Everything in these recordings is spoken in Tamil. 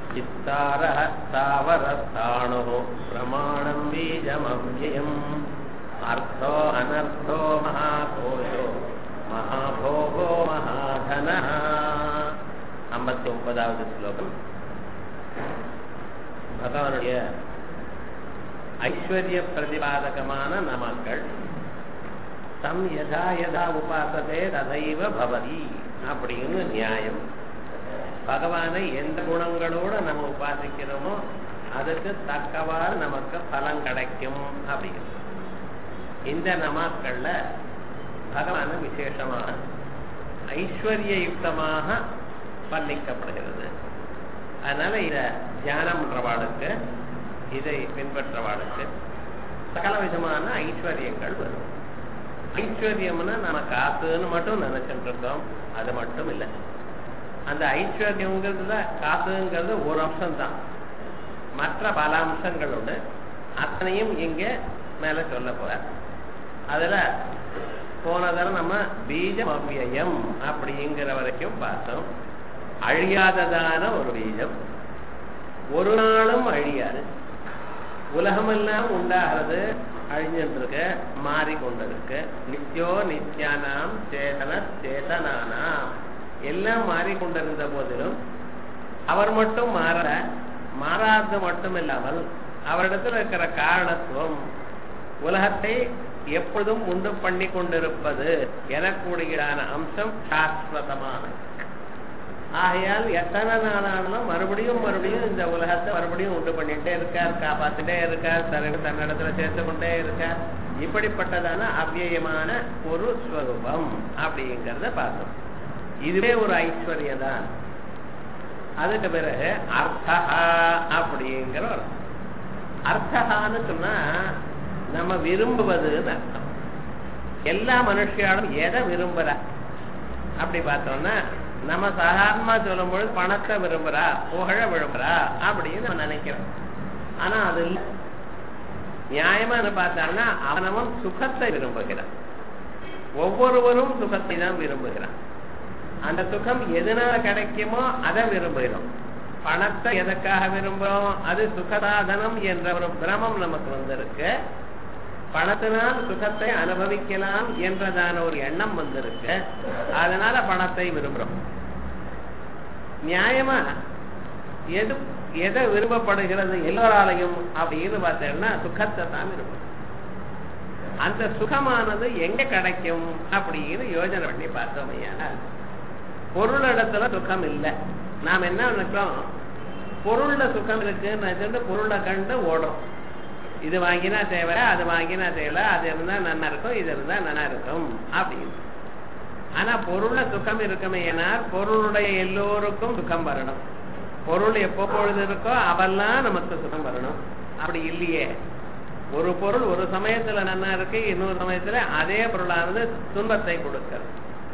विस्तारः स्थावरस्थाणुः प्रमाणम् बीजमव्ययम् अर्थो अनर्थो महाकोशो महाभोगो महाधनः ஐம்பத்தி ஒன்பதாவது ஸ்லோகம் பகவானுடைய ஐஸ்வர்ய பிரதிபாதகமான நமக்கள் தம் யதா யதா உபாசதே ததைவ பவதி அப்படின்னு நியாயம் பகவானை எந்த குணங்களோட நம்ம உபாசிக்கிறோமோ அதுக்கு தக்கவாறு நமக்கு பலன் கிடைக்கும் அப்படிங்கிறது இந்த நமாக்கள்ல பகவான விசேஷமாக ஐஸ்வர்ய யுக்தமாக வர்ணிக்கப்படுகிறது அதனால இத தியானம் பண்றவாளுக்கு இதை பின்பற்றவாளுக்கு சகல விதமான ஐஸ்வர்யங்கள் வரும் ஐஸ்வர்யம்னா நம்ம காசுன்னு மட்டும் நினைச்சிட்டு இருக்கோம் அது மட்டும் இல்லை அந்த ஐஸ்வர்யங்கிறதுல காசுங்கிறது ஒரு அம்சம் தான் மற்ற பல அம்சங்கள் உண்டு அத்தனையும் இங்க மேல சொல்ல போற அதுல போன தரம் நம்ம பீஜம் அவ்வியம் அப்படிங்கிற வரைக்கும் பார்த்தோம் அழியாததான ஒரு பீஜம் ஒரு நாளும் அழியாது உலகமெல்லாம் உண்டாகிறது அழிஞ்சிட்டு இருக்கு மாறிக்கொண்டிருக்கு நித்யோ நித்யானாம் சேதன சேதனானாம் எல்லாம் மாறிக்கொண்டிருந்த போதிலும் அவர் மட்டும் மாற மாறாதது மட்டும் இல்லாமல் அவரிடத்தில் இருக்கிற காரணத்துவம் உலகத்தை எப்பொழுதும் உண்டு பண்ணி கொண்டிருப்பது எனக்கூடியதான அம்சம் சாஸ்வதமான ஆகையால் எத்தனை நாளானாலும் மறுபடியும் மறுபடியும் இந்த உலகத்தை மறுபடியும் உண்டு பண்ணிட்டே இருக்கார் காப்பாத்திட்டே இருக்கார் தனக்கு தன்னிடத்துல சேர்த்து கொண்டே இருக்கார் இப்படிப்பட்டதான அவ்வியமான ஒரு ஸ்வரூபம் அப்படிங்கிறத பார்த்தோம் இதுவே ஒரு ஐஸ்வர்யம் தான் அதுக்கு பிறகு அர்த்தா அப்படிங்கிற ஒரு அர்த்தகான்னு சொன்னா நம்ம விரும்புவதுன்னு அர்த்தம் எல்லா மனுஷியாலும் எதை விரும்புற அப்படி பார்த்தோம்னா நம்ம சாதாரணமா சொல்லும் பொழுது பணத்தை விரும்புறா புகழ விரும்புறா அப்படின்னு நம்ம நினைக்கிறோம் ஆனா அது இல்லை நியாயமா பார்த்தாங்கன்னா அவனவன் சுகத்தை விரும்புகிறான் ஒவ்வொருவரும் சுகத்தை தான் விரும்புகிறான் அந்த சுகம் எதனால கிடைக்குமோ அதை விரும்புகிறோம் பணத்தை எதற்காக விரும்புகிறோம் அது சுகசாதனம் என்ற ஒரு பிரமம் நமக்கு வந்திருக்கு பணத்தினால் சுகத்தை அனுபவிக்கலாம் என்றதான ஒரு எண்ணம் வந்திருக்கு அதனால பணத்தை விரும்புறோம் நியாயமா எது எதை விரும்பப்படுகிறது எல்லோராலையும் அப்படின்னு பார்த்தேன்னா சுகத்தை தான் விரும்பும் அந்த சுகமானது எங்க கிடைக்கும் அப்படின்னு யோஜனை பண்ணி பார்த்தோம் ஐயா பொருளிடத்துல சுகம் இல்லை நாம் என்ன நினைக்கிறோம் பொருள்ல சுகம் இருக்குன்னு பொருளை கண்டு ஓடும் இது வாங்கினா தேவை அது வாங்கினா தேவை அது இருந்தா நல்லா இருக்கும் இது இருந்தா நல்லா இருக்கும் அப்படின்னு ஆனா பொருள்ல சுகம் இருக்குமே ஏன்னா பொருளுடைய எல்லோருக்கும் சுகம் வரணும் பொருள் எப்போ பொழுது இருக்கோ அவெல்லாம் நமக்கு சுகம் வரணும் அப்படி இல்லையே ஒரு பொருள் ஒரு சமயத்துல நல்லா இருக்கு இன்னொரு சமயத்துல அதே பொருளானது துன்பத்தை கொடுக்கிறது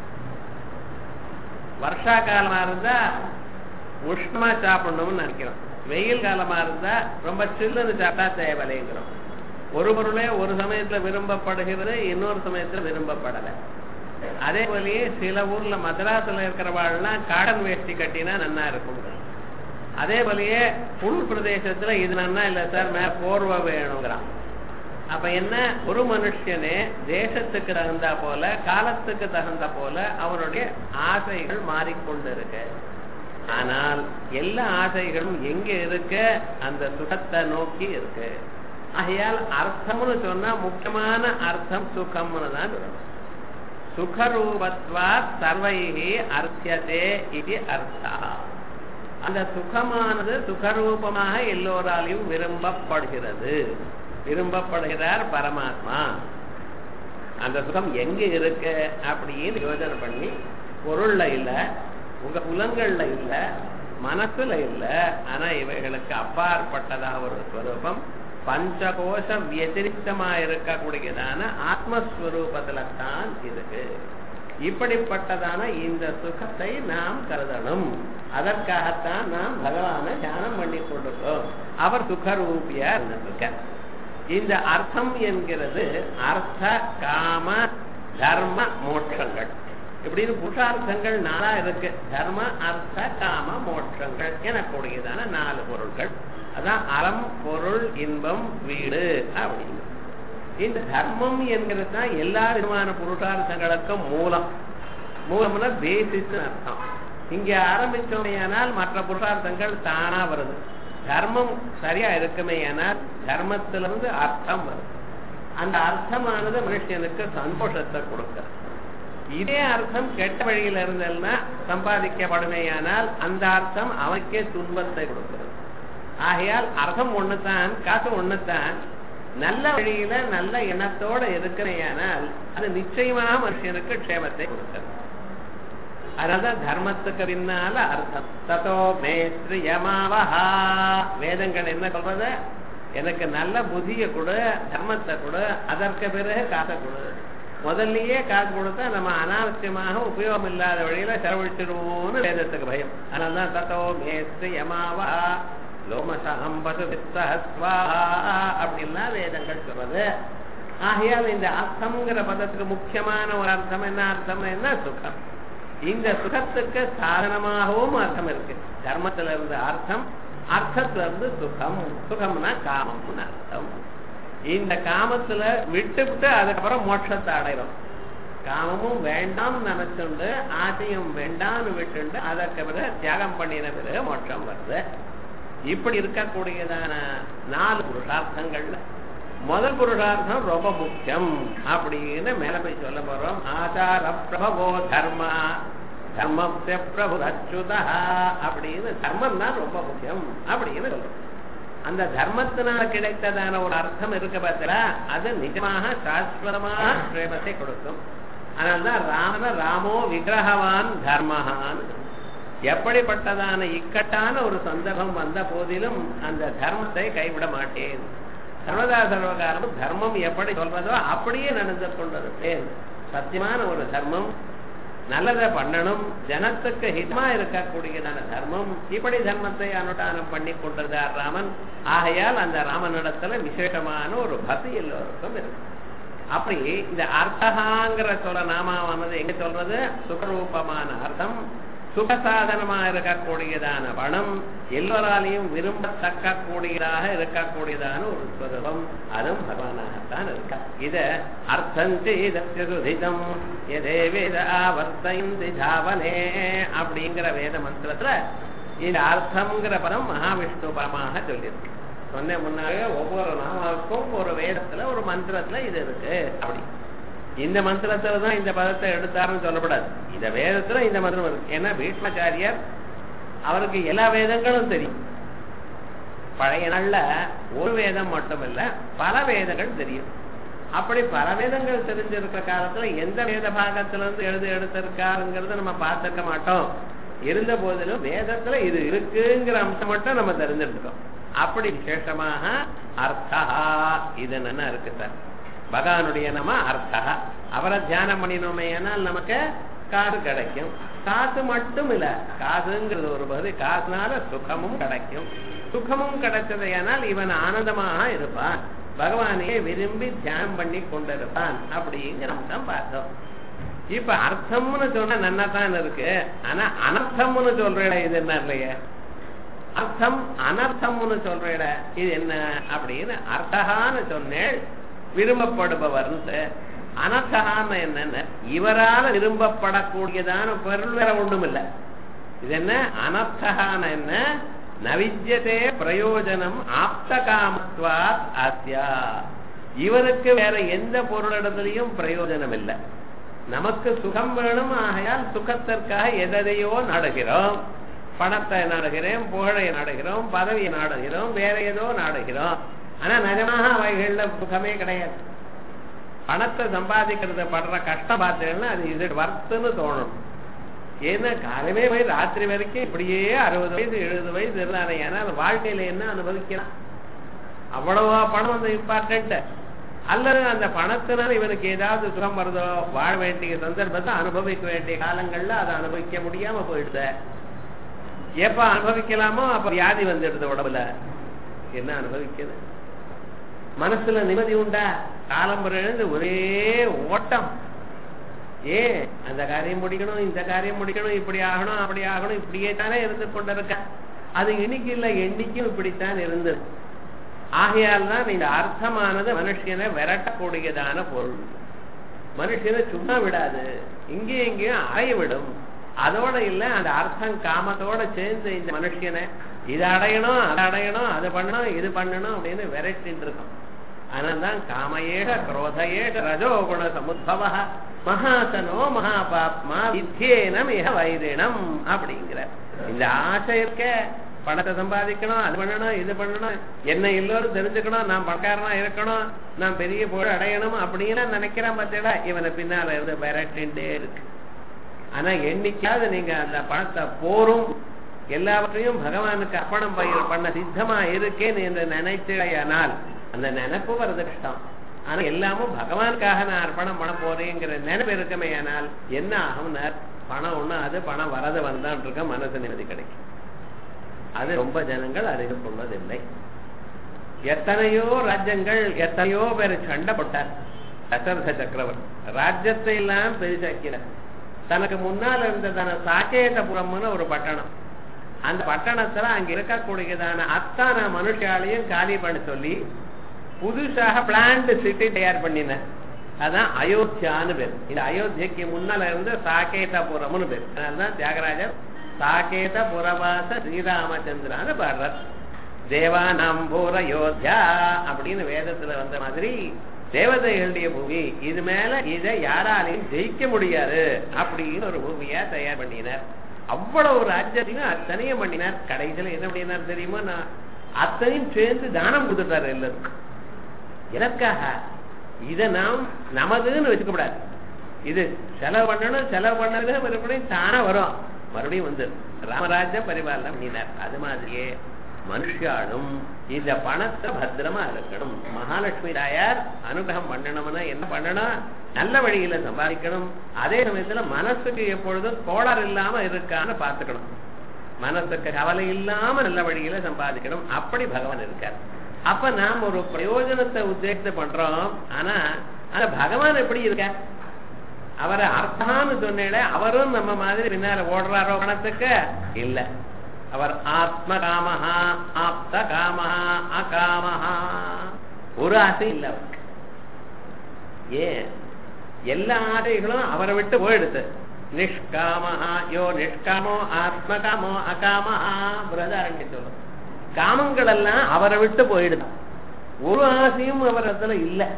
வருஷா காலமா இருந்தா உஷ்ணமா சாப்பிடணும்னு நினைக்கிறோம் வெயில் காலமா இருந்தா ரொம்ப சில்லுன்னு சாப்பிட்டா தேவைங்கிறோம் ஒரு பொருளே ஒரு சமயத்துல விரும்பப்படுகிறது இன்னொரு சமயத்துல விரும்பப்படலை அதே போலயே சில ஊர்ல மദ്രാஸ்ல இருக்கிறவாள்லாம் காடன் வேஷ்டி கட்டினா நன்னா இருக்கும் அதே போலயே புல் பிரதேசத்துல இது நன்னா இல்ல சார் மே போர்வை வேணுங்கிறான் அப்ப என்ன ஒரு மனுஷனே தேசத்துக்கு தகுந்தா போல காலத்துக்கு தகுந்த போல அவனுடைய ஆசைகள் மாறிக்கொண்டு இருக்கு ஆனால் எல்லா ஆசைகளும் எங்க இருக்கு அந்த சுகத்தை நோக்கி இருக்கு ஆகையால் அர்த்தம்னு சொன்னா முக்கியமான அர்த்தம் சுகம்னு தான் சொல்லணும் சுகரூபத்வா சர்வைகி அர்த்தியதே இது அர்த்தா அந்த சுகமானது சுகரூபமாக எல்லோராலையும் விரும்பப்படுகிறது விரும்பப்படுகிறார் பரமாத்மா அந்த சுகம் எங்க இருக்கு அப்படின்னு யோஜனை பண்ணி பொருள்ல இல்ல உங்க புலங்கள்ல இல்ல மனசுல இல்ல ஆனா இவைகளுக்கு அப்பாற்பட்டதாக ஒரு ஸ்வரூபம் பஞ்சகோஷ வத்திரிகமா இருக்கக்கூடியதான ஆத்மஸ்வரூபத்துல தான் இருக்கு இப்படிப்பட்டதான இந்த சுகத்தை நாம் கருதணும் அதற்காகத்தான் நாம் பகவான தியானம் பண்ணி கொண்டிருக்கோம் அவர் சுகரூபியா இருக்க இந்த அர்த்தம் என்கிறது அர்த்த காம தர்ம மோட்சங்கள் இப்படின்னு புருஷார்த்தங்கள் நாலா இருக்கு தர்ம அர்த்த காம மோட்சங்கள் எனக்கூடியதான நாலு பொருட்கள் அதான் அறம் பொருள் இன்பம் வீடு அப்படின்னு இந்த தர்மம் என்கிறது தான் எல்லா விதமான புருஷார்த்தங்களுக்கும் மூலம் மூலம்னா பேசிஸ் அர்த்தம் இங்க ஆரம்பிச்சோமையானால் மற்ற புருஷார்த்தங்கள் தானா வருது தர்மம் சரியா இருக்குமேயானால் தர்மத்திலிருந்து அர்த்தம் வருது அந்த அர்த்தமானது மனுஷனுக்கு சந்தோஷத்தை கொடுக்கிறது இதே அர்த்தம் கெட்ட வழியில இருந்தல்னா சம்பாதிக்கப்படுமேயானால் அந்த அர்த்தம் அவனுக்கே துன்பத்தை கொடுக்கிறது ஆகையால் அர்த்தம் ஒண்ணுதான் காசு ஒண்ணுதான் நல்ல வழியில நல்ல எண்ணத்தோட இருக்கிறேயானால் அது நிச்சயமாக மனுஷனுக்கு க்ஷேமத்தை கொடுக்கிறது அதனால்தான் தர்மத்துக்கு பின்னால அர்த்தம் ததோ மேஸ்திரியமாவஹா வேதங்கள் என்ன சொல்றது எனக்கு நல்ல புத்தியை கொடு தர்மத்தை கொடு அதற்கு பிறகு காசை கொடு முதல்லயே காசு கொடுத்தா நம்ம அனாவசியமாக உபயோகம் இல்லாத வழியில செலவழிச்சிடுவோம்னு வேதத்துக்கு பயம் அதனால்தான் தத்தோ மேஸ்திரி யமாவா லோமசம்பது வித்தஹஸ்வா அப்படின்லாம் வேதங்கள் சொல்றது ஆகையால் இந்த அர்த்தம்ங்கிற பதத்துக்கு முக்கியமான ஒரு அர்த்தம் என்ன அர்த்தம் என்ன சுகம் இந்த சுகத்துக்கு சாதனமாகவும் அர்த்தம் இருக்கு தர்மத்துல இருந்து அர்த்தம் அர்த்தத்துல இருந்து சுகம் சுகம்னா காமம்னு அர்த்தம் இந்த காமத்துல விட்டு விட்டு அதுக்கப்புறம் மோட்சத்தை அடைகிறோம் காமமும் வேண்டாம் நினைச்சுண்டு ஆசையும் வேண்டாம்னு விட்டுண்டு அதற்கு பிறகு தியாகம் பண்ணின பிறகு மோட்சம் வருது இப்படி இருக்கக்கூடியதான நாலு புருஷார்த்தங்கள்ல முதல் புருஷார்த்தம் ரொம்ப முக்கியம் அப்படின்னு மேல போய் சொல்ல போறோம் ஆச்சார பிரபவோ தர்மா தர்மஸ்ய பிரபு அச்சுதா அப்படின்னு தர்மம் தான் ரொம்ப முக்கியம் அப்படின்னு சொல்றோம் அந்த தர்மத்தினால கிடைத்ததான ஒரு அர்த்தம் இருக்கு பார்த்தா அது நிஜமாக சாஸ்வதமாக பிரேமத்தை கொடுக்கும் அதனால்தான் ராமன ராமோ விக்கிரகவான் தர்மஹான் எப்படிப்பட்டதான இக்கட்டான ஒரு சந்தர்ப்பம் வந்த போதிலும் அந்த தர்மத்தை கைவிட மாட்டேன் சர்வதா சர்வகாலம் தர்மம் எப்படி சொல்றதோ அப்படியே நடந்து கொண்டிருப்பேன் சத்தியமான ஒரு தர்மம் நல்லதை பண்ணணும் ஜனத்துக்கு ஹிதமா இருக்கக்கூடியதான தர்மம் இப்படி தர்மத்தை அனுஷ்டானம் பண்ணி கொண்டிருந்தார் ராமன் ஆகையால் அந்த ராமனிடத்துல விசேஷமான ஒரு பக்தி எல்லோருக்கும் இருக்கு அப்படி இந்த அர்த்தகாங்கிற சொல்ல நாமாவானது எங்க சொல்றது சுகரூபமான அர்த்தம் சுகசாதனமா இருக்கக்கூடியதான பணம் எல்லோராலையும் விரும்பத்தக்க கூடியதாக இருக்கக்கூடியதான ஒரு ஸ்வரூபம் அதுவும் பகவானாகத்தான் இருக்கா இத அர்த்தம் எதே வேத ஆவர்த்தயந்தி தாவனே அப்படிங்கிற வேத மந்திரத்துல இந்த அர்த்தம்ங்கிற பதம் மகாவிஷ்ணு பரமாக சொல்லியிருக்கு சொன்ன முன்னாலே ஒவ்வொரு நாமாவுக்கும் ஒரு வேதத்துல ஒரு மந்திரத்துல இது இருக்கு அப்படி இந்த மந்திரத்துல தான் இந்த பதத்தை எடுத்தாருன்னு சொல்லப்படாது இந்த வேதத்துல இந்த மந்திரம் இருக்கு ஏன்னா பீஷ்மாச்சாரியர் அவருக்கு எல்லா வேதங்களும் தெரியும் பழைய நாள்ல ஒரு வேதம் மட்டும் இல்ல பல வேதங்கள் தெரியும் அப்படி பல வேதங்கள் தெரிஞ்சிருக்கிற காலத்துல எந்த வேத பாகத்துல இருந்து எழுதி எடுத்திருக்காருங்கிறத நம்ம பார்த்துக்க மாட்டோம் இருந்த போதிலும் வேதத்துல இது இருக்குங்கிற அம்சம் மட்டும் நம்ம தெரிஞ்சிருக்கோம் அப்படி விசேஷமாக அர்த்தா இது என்ன இருக்கு சார் பகவானுடைய நம்ம அர்த்தா அவரை தியானம் பண்ணினோமே ஏனால் நமக்கு காசு கிடைக்கும் காசு மட்டும் இல்ல காசுங்கிறது ஒரு பகுதி காசுனால சுகமும் கிடைக்கும் சுகமும் கிடைச்சது ஏனால் இவன் ஆனந்தமாக இருப்பான் பகவானையே விரும்பி தியானம் பண்ணி கொண்டிருப்பான் அப்படிங்கிற அம்சம் பார்த்தோம் இப்ப அர்த்தம்னு சொன்னா நன்னா தான் இருக்கு ஆனா அனர்த்தம்னு சொல்றேன் இது என்ன இல்லையே அர்த்தம் அனர்த்தம்னு சொல்றேட இது என்ன அப்படின்னு அர்த்தகான்னு சொன்னேன் விரும்பப்படுபவர்னு அனர்த்தகான்னு என்னன்னு இவரால் விரும்பப்படக்கூடியதான பொருள் வேற ஒன்றும் இல்லை இது என்ன அனர்த்தகான என்ன நவிஜ்யதே பிரயோஜனம் ஆப்த காமத்வாத் ஆத்யா இவருக்கு வேற எந்த பொருளிடத்திலையும் பிரயோஜனம் இல்லை நமக்கு சுகம் வேணும் ஆகையால் சுகத்திற்காக எதையோ நாடுகிறோம் பணத்தை நாடுகிறேன் புகழை நாடுகிறோம் பதவியை நாடுகிறோம் வேற ஏதோ நாடுகிறோம் ஆனா நிஜமாக அவைகள்ல சுகமே கிடையாது பணத்தை சம்பாதிக்கிறத படுற கஷ்டம் பார்த்தீங்கன்னா அது இது வர்த்துன்னு தோணும் ஏன்னா காலமே போய் ராத்திரி வரைக்கும் இப்படியே அறுபது வயசு எழுபது வயசு இருந்தானே ஏன்னா அந்த வாழ்க்கையில என்ன அனுபவிக்கலாம் அவ்வளவா பணம் வந்து இம்பார்ட்டன்ட் அல்லது அந்த பணத்தினால் இவனுக்கு ஏதாவது சுகம் வருதோ வாழ வேண்டிய சந்தர்ப்பத்தை அனுபவிக்க வேண்டிய காலங்கள்ல அதை அனுபவிக்க முடியாம போயிடுத எப்ப அனுபவிக்கலாமோ அப்ப வியாதி வந்துடுது உடம்புல என்ன அனுபவிக்குது மனசுல நிம்மதி உண்டா காலம் எழுந்து ஒரே ஓட்டம் ஏன் அந்த காரியம் முடிக்கணும் இந்த காரியம் முடிக்கணும் இப்படி ஆகணும் அப்படி ஆகணும் இப்படியே தானே இருந்து கொண்டிருக்க அது இன்னைக்கு இல்ல என்னைக்கும் இப்படித்தான் இருந்தது ஆகையால் தான் இந்த அர்த்தமானது மனுஷனை விரட்டக்கூடியதான பொருள் மனுஷனை சும்மா விடாது இங்கேயும் இங்கேயும் அலைய விடும் அதோட இல்ல அந்த அர்த்தம் காமத்தோட சேர்ந்து இந்த மனுஷனை இது அடையணும் அதை அடையணும் அது பண்ணணும் இது பண்ணணும் அப்படின்னு விரட்டின்னு இருக்கும் அதனால்தான் காமயேஷ குரோதயேஷ ரஜோ குண சமுத்பவ மகாசனோ மகாபாப்மா வித்தியேனம் இஹ வைரிணம் அப்படிங்கிற இந்த ஆசை இருக்க பணத்தை சம்பாதிக்கணும் அது பண்ணணும் இது பண்ணணும் என்ன எல்லோரும் தெரிஞ்சுக்கணும் நான் பணக்காரனா இருக்கணும் நான் பெரிய புகழ் அடையணும் அப்படின்னு நினைக்கிறான் பார்த்தீங்களா இவனை பின்னால இருந்து விரட்டின்டே இருக்கு ஆனா என்னைக்காவது நீங்க அந்த பணத்தை போரும் எல்லாவற்றையும் பகவானுக்கு அர்ப்பணம் பயிர் பண்ண சித்தமா இருக்கேன் என்று நினைத்தேயானால் அந்த நினைப்பு வருது கஷ்டம் ஆனா எல்லாமும் பகவானுக்காக நான் அர்ப்பணம் பண்ண போறேங்கிற நினைப்பு இருக்குமே ஆனால் என்ன ஆகும்னார் பணம் ஒண்ணு அது பணம் வரது வந்தான் இருக்க மனசு நிம்மதி கிடைக்கும் அது ரொம்ப ஜனங்கள் அறிந்து கொள்வதில்லை எத்தனையோ ராஜ்யங்கள் எத்தனையோ பேர் சண்டை போட்டார் தசரத சக்கரவர்த்தி ராஜ்யத்தை எல்லாம் பெருசாக்கிறார் தனக்கு முன்னால் இருந்ததான சாக்கேதபுரம்னு ஒரு பட்டணம் அந்த பட்டணத்துல அங்க இருக்கக்கூடியதான அத்தான மனுஷாலையும் காலி பண்ண சொல்லி புதுசாக பிளான்ட் சிட்டி தயார் பண்ணின அதான் அயோத்தியான்னு பேர் இந்த அயோத்தியக்கு முன்னால இருந்து சாக்கேதபுரம்னு பேர் அதனாலதான் தியாகராஜர் சாகேத புறவாச ஸ்ரீராமச்சந்திரான்னு பாடுறார் தேவானாம்பூர யோத்யா அப்படின்னு வேதத்துல வந்த மாதிரி தேவதைகளுடைய பூமி இது மேல இதை யாராலையும் ஜெயிக்க முடியாது அப்படின்னு ஒரு பூமியா தயார் பண்ணினார் அவ்வளவு ராஜ்யத்தையும் அத்தனையும் பண்ணினார் கடைசியில என்ன பண்ணினார் தெரியுமா நான் அத்தனையும் சேர்ந்து தானம் கொடுத்துட்டாரு எல்லாருக்கும் எதற்காக இதை நாம் நமதுன்னு வச்சுக்க கூடாது இது செலவு பண்ணணும் செலவு பண்ணது மறுபடியும் தானே வரும் மறுபடியும் வந்து ராமராஜ்யம் பரிபாலனம் பண்ணினார் அது மாதிரியே மனுஷாலும் இந்த பணத்தை பத்திரமா இருக்கணும் மகாலட்சுமி தாயார் அனுகிரகம் பண்ணணும்னா என்ன பண்ணணும் நல்ல வழியில சம்பாதிக்கணும் அதே சமயத்துல மனசுக்கு எப்பொழுதும் கோளாறு இல்லாம இருக்கான்னு பார்த்துக்கணும் மனசுக்கு கவலை இல்லாம நல்ல வழியில சம்பாதிக்கணும் அப்படி பகவான் இருக்கார் அப்ப நாம் ஒரு பிரயோஜனத்தை உத்தேசத்தை பண்றோம் ஆனா ஆனா பகவான் எப்படி இருக்கார் அவரை அர்த்தான்னு சொன்னேட அவரும் நம்ம மாதிரி பின்னால ஓடுறாரோ பணத்துக்கு இல்ல அவர் ஆத்ம காமஹா ஆப்த காமஹா அகாமஹா ஒரு ஆசை இல்ல அவருக்கு ஏன் எல்லா ஆசைகளும் அவரை விட்டு போயிடுது நிஷ்காமஹா யோ நிஷ்காமோ ஆத்மகாமோ அகாமஹா பிரதாரண்ய சொல்லும் காமங்கள் எல்லாம் அவரை விட்டு போயிடுது ஒரு ஆசையும் அவர் அதுல இல்லை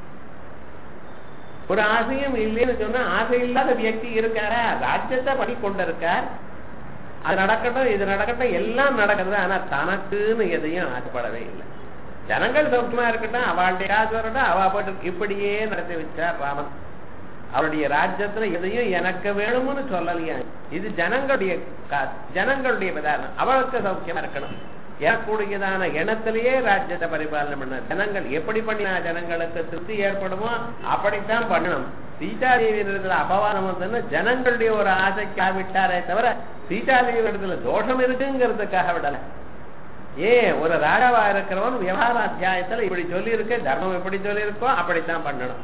ஒரு ஆசையும் இல்லைன்னு சொன்னா ஆசை இல்லாத வியக்தி இருக்காரா ராஜ்யத்தை பண்ணி கொண்டிருக்கார் அது நடக்கட்டும் இது நடக்கட்டும் எல்லாம் நடக்கிறது ஆனா தனக்குன்னு எதையும் ஆசைப்படவே இல்லை ஜனங்கள் சௌக்கியமா இருக்கட்டும் அவளுடைய காசு வரட்டும் அவ போட்டு இப்படியே நடத்தி வச்சார் ராமன் அவருடைய ராஜ்யத்துல எதையும் எனக்கு வேணும்னு சொல்லலையா இது ஜனங்களுடைய காசு ஜனங்களுடைய விதானம் அவளுக்கு சௌக்கியமா இருக்கணும் ஏறக்கூடியதான எண்ணத்திலேயே ராஜ்யத்தை பரிபாலனை பண்ண ஜனங்கள் எப்படி பண்ணினா ஜனங்களுக்கு திருப்தி ஏற்படுமோ அப்படித்தான் பண்ணணும் சீதாதேவி இடத்துல அபவாதம் வந்ததுன்னா ஜனங்களுடைய ஒரு ஆசைக்காக விட்டாரே தவிர சீதாதேவி இடத்துல தோஷம் இருக்குங்கிறதுக்காக விடல ஏன் ஒரு ராஜாவா இருக்கிறவன் விவகார அத்தியாயத்துல இப்படி சொல்லி இருக்கு தர்மம் எப்படி சொல்லி இருக்கோ அப்படித்தான் பண்ணணும்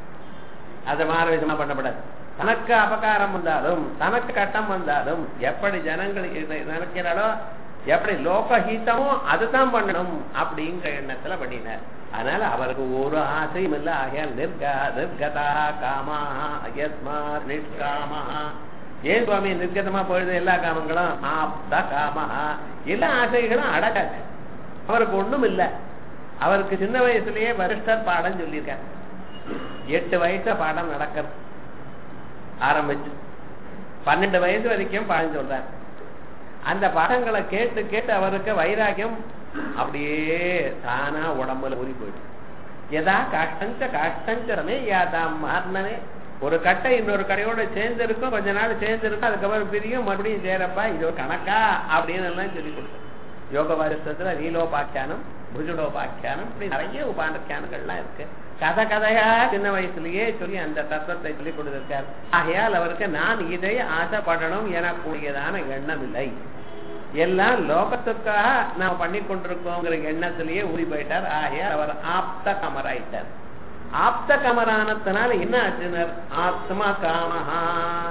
அது மாற விதமா பண்ணப்படாது தனக்கு அபகாரம் வந்தாலும் தனக்கு கட்டம் வந்தாலும் எப்படி ஜனங்கள் நினைக்கிறாளோ எப்படி லோகஹீதமோ அதுதான் பண்ணணும் அப்படிங்கிற எண்ணத்துல பண்ணினார் அதனால அவருக்கு ஒரு ஆசையும் இல்ல ஆகையால் நிர்கா நிர்கதா காமா அயஸ்மா நிஷ்காமா ஏன் சுவாமி நிர்கதமா போயிடுது எல்லா காமங்களும் ஆப்த காமா எல்லா ஆசைகளும் அடக்காச்சு அவருக்கு ஒண்ணும் இல்ல அவருக்கு சின்ன வயசுலயே வரிஷ்டர் பாடம் சொல்லியிருக்காரு எட்டு வயசு பாடம் நடக்கிறது ஆரம்பிச்சு பன்னெண்டு வயசு வரைக்கும் பாடம் சொல்றாரு அந்த பாடங்களை கேட்டு கேட்டு அவருக்கு வைராக்கியம் அப்படியே தானா உடம்புல ஊறி போயிடுச்சு எதா காஷ்டஞ்ச காஷ்டஞ்சரமே யாதாம் மாறினவே ஒரு கட்டை இன்னொரு கடையோட சேர்ந்து இருக்கும் கொஞ்ச நாள் சேர்ந்து இருக்கும் அதுக்கப்புறம் பிரியும் மறுபடியும் சேரப்பா இது ஒரு கணக்கா அப்படின்னு எல்லாம் சொல்லி கொடுத்தோம் யோக வாரிசத்துல ரீலோபாக்கியானம் புஜுடோபாக்கியானம் இப்படி நிறைய உபானக்கியானங்கள்லாம் இருக்கு கதை கதையா சின்ன வயசுலயே சொல்லி அந்த தத்துவத்தை சொல்லி கொடுத்திருக்கார் ஆகையால் அவருக்கு நான் இதை ஆசைப்படணும் எனக்கூடியதான எண்ணம் இல்லை எல்லாம் லோகத்துக்காக நாம் பண்ணி கொண்டிருக்கோங்கிற எண்ணத்திலேயே ஊறி போயிட்டார் ஆகையால் அவர் ஆப்த கமராயிட்டார் ஆப்த கமரானத்தினால என்ன ஆச்சுனர் ஆத்மா காமஹா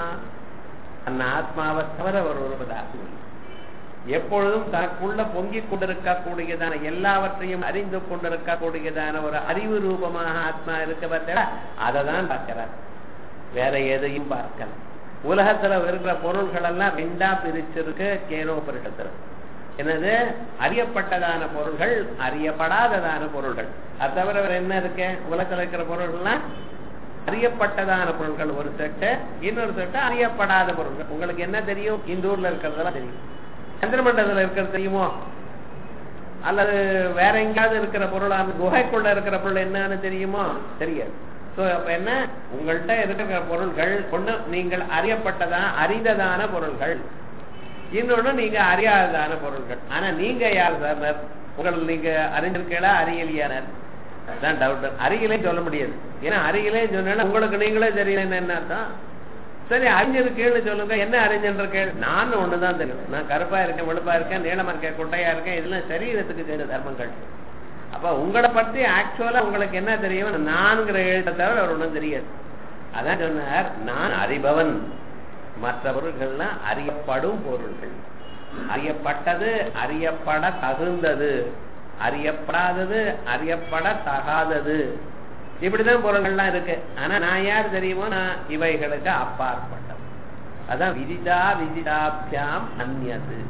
அந்த ஆத்மாவை தவிர ஒரு ஒரு பதார்த்தம் இல்லை. எப்பொழுதும் தனக்குள்ள பொங்கிக் கொண்டிருக்கக்கூடியதான எல்லாவற்றையும் அறிந்து கொண்டிருக்கக்கூடியதான ஒரு அறிவு ரூபமாக ஆத்மா இருக்க பார்த்தா அதை தான் பார்க்கிறார் வேற எதையும் பார்க்கல உலகத்துல இருக்கிற பொருள்கள் எல்லாம் ரெண்டா பிரிச்சிருக்கு கேனோபரிடத்துல என்னது அறியப்பட்டதான பொருள்கள் அறியப்படாததான பொருள்கள் அது தவிர வேற என்ன இருக்கு உலகத்துல இருக்கிற பொருள்கள்லாம் அறியப்பட்டதான பொருள்கள் ஒரு செட்டு இன்னொரு செட்டு அறியப்படாத பொருள்கள் உங்களுக்கு என்ன தெரியும் இந்த ஊர்ல இருக்கிறதெல்லாம் தெரியும் சந்திரமண்டலத்துல இருக்கிறது தெரியுமோ அல்லது வேற எங்கேயாவது இருக்கிற பொருள் அந்த குகைக்குள்ள இருக்கிற பொருள் என்னன்னு தெரியுமோ தெரியாது சோ அப்ப என்ன உங்கள்கிட்ட இருக்கிற பொருள்கள் ஒண்ணு நீங்கள் அறியப்பட்டதா அறிந்ததான பொருள்கள் இன்னொன்னு நீங்க அறியாததான பொருள்கள் ஆனா நீங்க யார் சார் உங்கள் நீங்க அறிஞ்சிருக்கீங்களா அறியலையானர் அதான் டவுட் அருகிலே சொல்ல முடியாது ஏன்னா அருகிலே சொன்னா உங்களுக்கு நீங்களே தெரியல என்ன அர்த்தம் சரி அறிஞ்சிருக்கேன்னு சொல்லுங்க என்ன அறிஞ்சிருக்கேன் நான் ஒண்ணுதான் தெரியும் நான் கருப்பா இருக்கேன் வெளுப்பா இருக்கேன் நீளமா இருக்கேன் குட்டையா இருக்கேன் இதெல்லாம் சரீரத்துக்கு தெரிஞ்ச தர்மங்கள் அப்ப உங்களை பத்தி ஆக்சுவலா உங்களுக்கு என்ன தெரியும் நான்கிற எழுத்தை தவிர அவர் ஒண்ணும் தெரியாது அதான் சொன்னார் நான் அறிபவன் மற்ற பொருள்கள்லாம் அறியப்படும் பொருள்கள் அறியப்பட்டது அறியப்பட தகுந்தது அறியப்படாதது அறியப்பட தகாதது இப்படிதான் பொருள்கள்லாம் இருக்கு ஆனா நான் யார் தெரியுமோ நான் இவைகளுக்கு அப்பாற்பட்டவன் அதான் விதிதா விதிதாபியாம் அந்நியது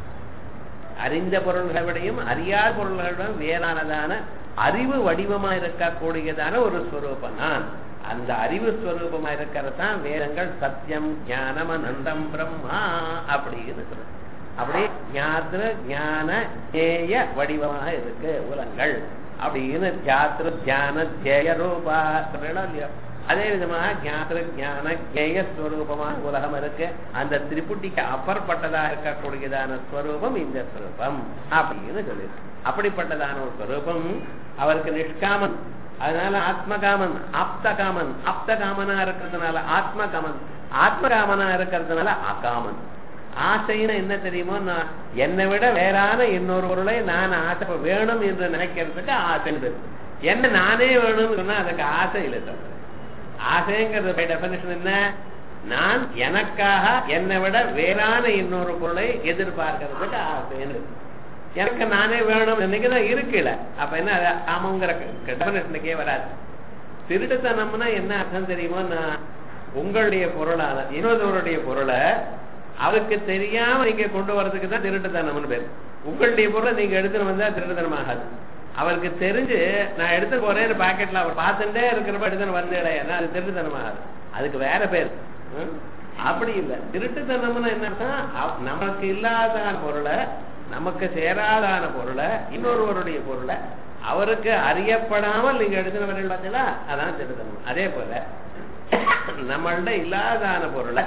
அறிந்த பொருள்களை விடையும் அறியாத பொருள்களிடம் வேறானதான அறிவு வடிவமா இருக்கக்கூடியதான ஒரு ஸ்வரூபம் நான் அந்த அறிவு ஸ்வரூபமா இருக்கிறது தான் வேதங்கள் சத்தியம் ஞானம் அனந்தம் பிரம்மா அப்படின்னு சொல்றது அப்படி ஞாத்திர ஞான ஜேய வடிவமாக இருக்கு உலங்கள் அப்படின்னு தியாத்திர தியான ஜேய ரூபா சொல்றோம் இல்லையோ அதே விதமாக ஞாத்திர ஞான ஜேய ஸ்வரூபமாக உலகம் இருக்கு அந்த திரிபுட்டிக்கு அப்பாற்பட்டதாக இருக்கக்கூடியதான ஸ்வரூபம் இந்த ஸ்வரூபம் அப்படின்னு சொல்லியிருக்கு அப்படிப்பட்டதான ஒரு ஸ்வரூபம் அவருக்கு நிஷ்காமன் அதனால ஆத்மகாமன் ஆப்தகாமன் ஆப்தகாமனா இருக்கிறதுனால ஆத்மகாமன் ஆத்மகாமனா இருக்கிறதுனால அகாமன் ஆசைன்னு என்ன தெரியுமோ நான் என்னை விட வேறான இன்னொரு பொருளை நான் ஆசை வேணும் என்று நினைக்கிறதுக்கு ஆசைன்னு என்ன நானே வேணும்னு சொன்னா அதுக்கு ஆசை இல்லை சார் ஆசைங்கிறது பை டெபனிஷன் என்ன நான் எனக்காக என்னை விட வேறான இன்னொரு பொருளை எதிர்பார்க்கறதுக்கு ஆசைன்னு எனக்கு நானே வேணும் இன்னைக்குதான் இருக்குல்ல அப்ப என்ன ஆமாங்கிற டெபனிஷனுக்கே வராது திருட்டுத்தனம்னா என்ன அர்த்தம் தெரியுமோ நான் உங்களுடைய பொருளான இன்னொருவருடைய பொருளை அவருக்கு தெரியாம நீங்க கொண்டு வரதுக்கு தான் திருட்டுத்தனம்னு பேர் உங்களுடைய பொருளை நீங்க எடுத்துட்டு வந்தா திருட்டுத்தனம் ஆகாது அவருக்கு தெரிஞ்சு நான் எடுத்து போறேன் பாக்கெட்ல அவர் பார்த்துட்டே இருக்கிறப்ப எடுத்துன்னு வந்தேன் அது திருட்டுத்தனம் ஆகாது அதுக்கு வேற பேர் அப்படி இல்லை திருட்டுத்தனம்னு என்ன அர்த்தம் நமக்கு இல்லாதான பொருளை நமக்கு சேராதான பொருளை இன்னொருவருடைய பொருளை அவருக்கு அறியப்படாமல் நீங்க எடுத்துன்னு வரீங்க பார்த்தீங்களா அதான் திருட்டுத்தனம் அதே போல நம்மள்ட இல்லாதான பொருளை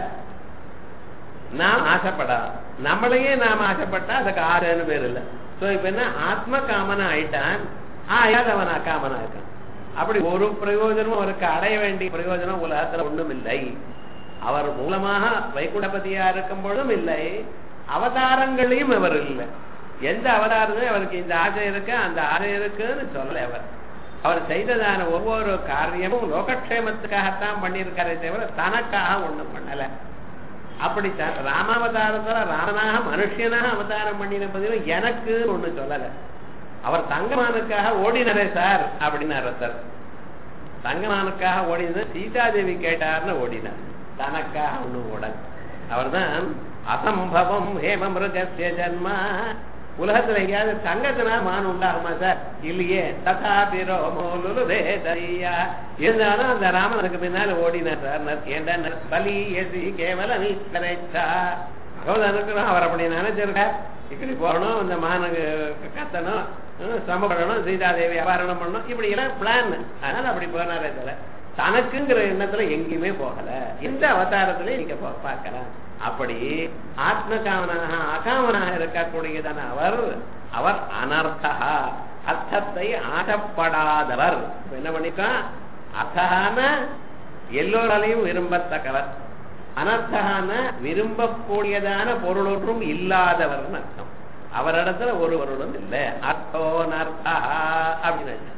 நாம் ஆசைப்படாது நம்மளையே நாம் ஆசைப்பட்டா அதுக்கு ஆசைன்னு பேர் இல்லை சோ இப்ப என்ன ஆத்ம காமனா ஆயிட்டான் ஆயாதவன் அக்காமனா இருக்கான் அப்படி ஒரு பிரயோஜனமும் அவருக்கு அடைய வேண்டிய பிரயோஜனம் உலகத்துல ஒண்ணும் இல்லை அவர் மூலமாக வைகுண்டபதியா இருக்கும் பொழுதும் இல்லை அவதாரங்களையும் அவர் இல்லை எந்த அவதாரத்தையும் அவருக்கு இந்த ஆசை இருக்கு அந்த ஆசை இருக்குன்னு சொல்லல அவர் அவர் செய்ததான ஒவ்வொரு காரியமும் லோகக்ஷேமத்துக்காகத்தான் பண்ணியிருக்காரே தவிர தனக்காக ஒண்ணும் பண்ணல அப்படித்தான் ராமாவதாரத்துல ராமனாக மனுஷனாக அவதாரம் பண்ணின பதிவு எனக்கு ஒண்ணு சொல்லல அவர் தங்கமானுக்காக ஓடினரே சார் அப்படின்னாரு சார் தங்கமானுக்காக ஓடினது சீதாதேவி கேட்டார்னு ஓடினார் தனக்காக ஒண்ணு ஓடல் அவர்தான் அசம்பவம் ஹேம மிருகசிய ஜன்மா உலகத்துல எங்கேயாவது தங்கத்தினா மான் உண்டாகுமா சார் இல்லையே ததா பிரோ மூலுவேதையா இருந்தாலும் அந்த ராமனுக்கு பின்னால ஓடினார் சார் ஏண்டா பலி எசி கேவல நீ கரைச்சா யோதனுக்கு அவர் அப்படி நினைச்சிருக்க இப்படி போகணும் இந்த மானுக்கு கத்தணும் சிரமப்படணும் சீதாதேவி அபாரணம் பண்ணணும் இப்படி எல்லாம் பிளான் அதனால அப்படி போனாரே தவிர தனக்குங்கிற எண்ணத்துல எங்கேயுமே போகல எந்த அவதாரத்திலையும் நீங்க பார்க்கலாம் அப்படி ஆத்ம காமனாக அகாமனாக இருக்கக்கூடியதான அவர் அவர் அனர்த்தா அர்த்தத்தை ஆசப்படாதவர் என்ன பண்ணிக்கா அர்த்தான எல்லோராலையும் விரும்பத்தக்கவர் அனர்த்தகான விரும்பக்கூடியதான பொருளொன்றும் இல்லாதவர்னு அர்த்தம் அவரிடத்துல ஒரு பொருளும் இல்லை அர்த்தோ நர்த்தா அப்படின்னு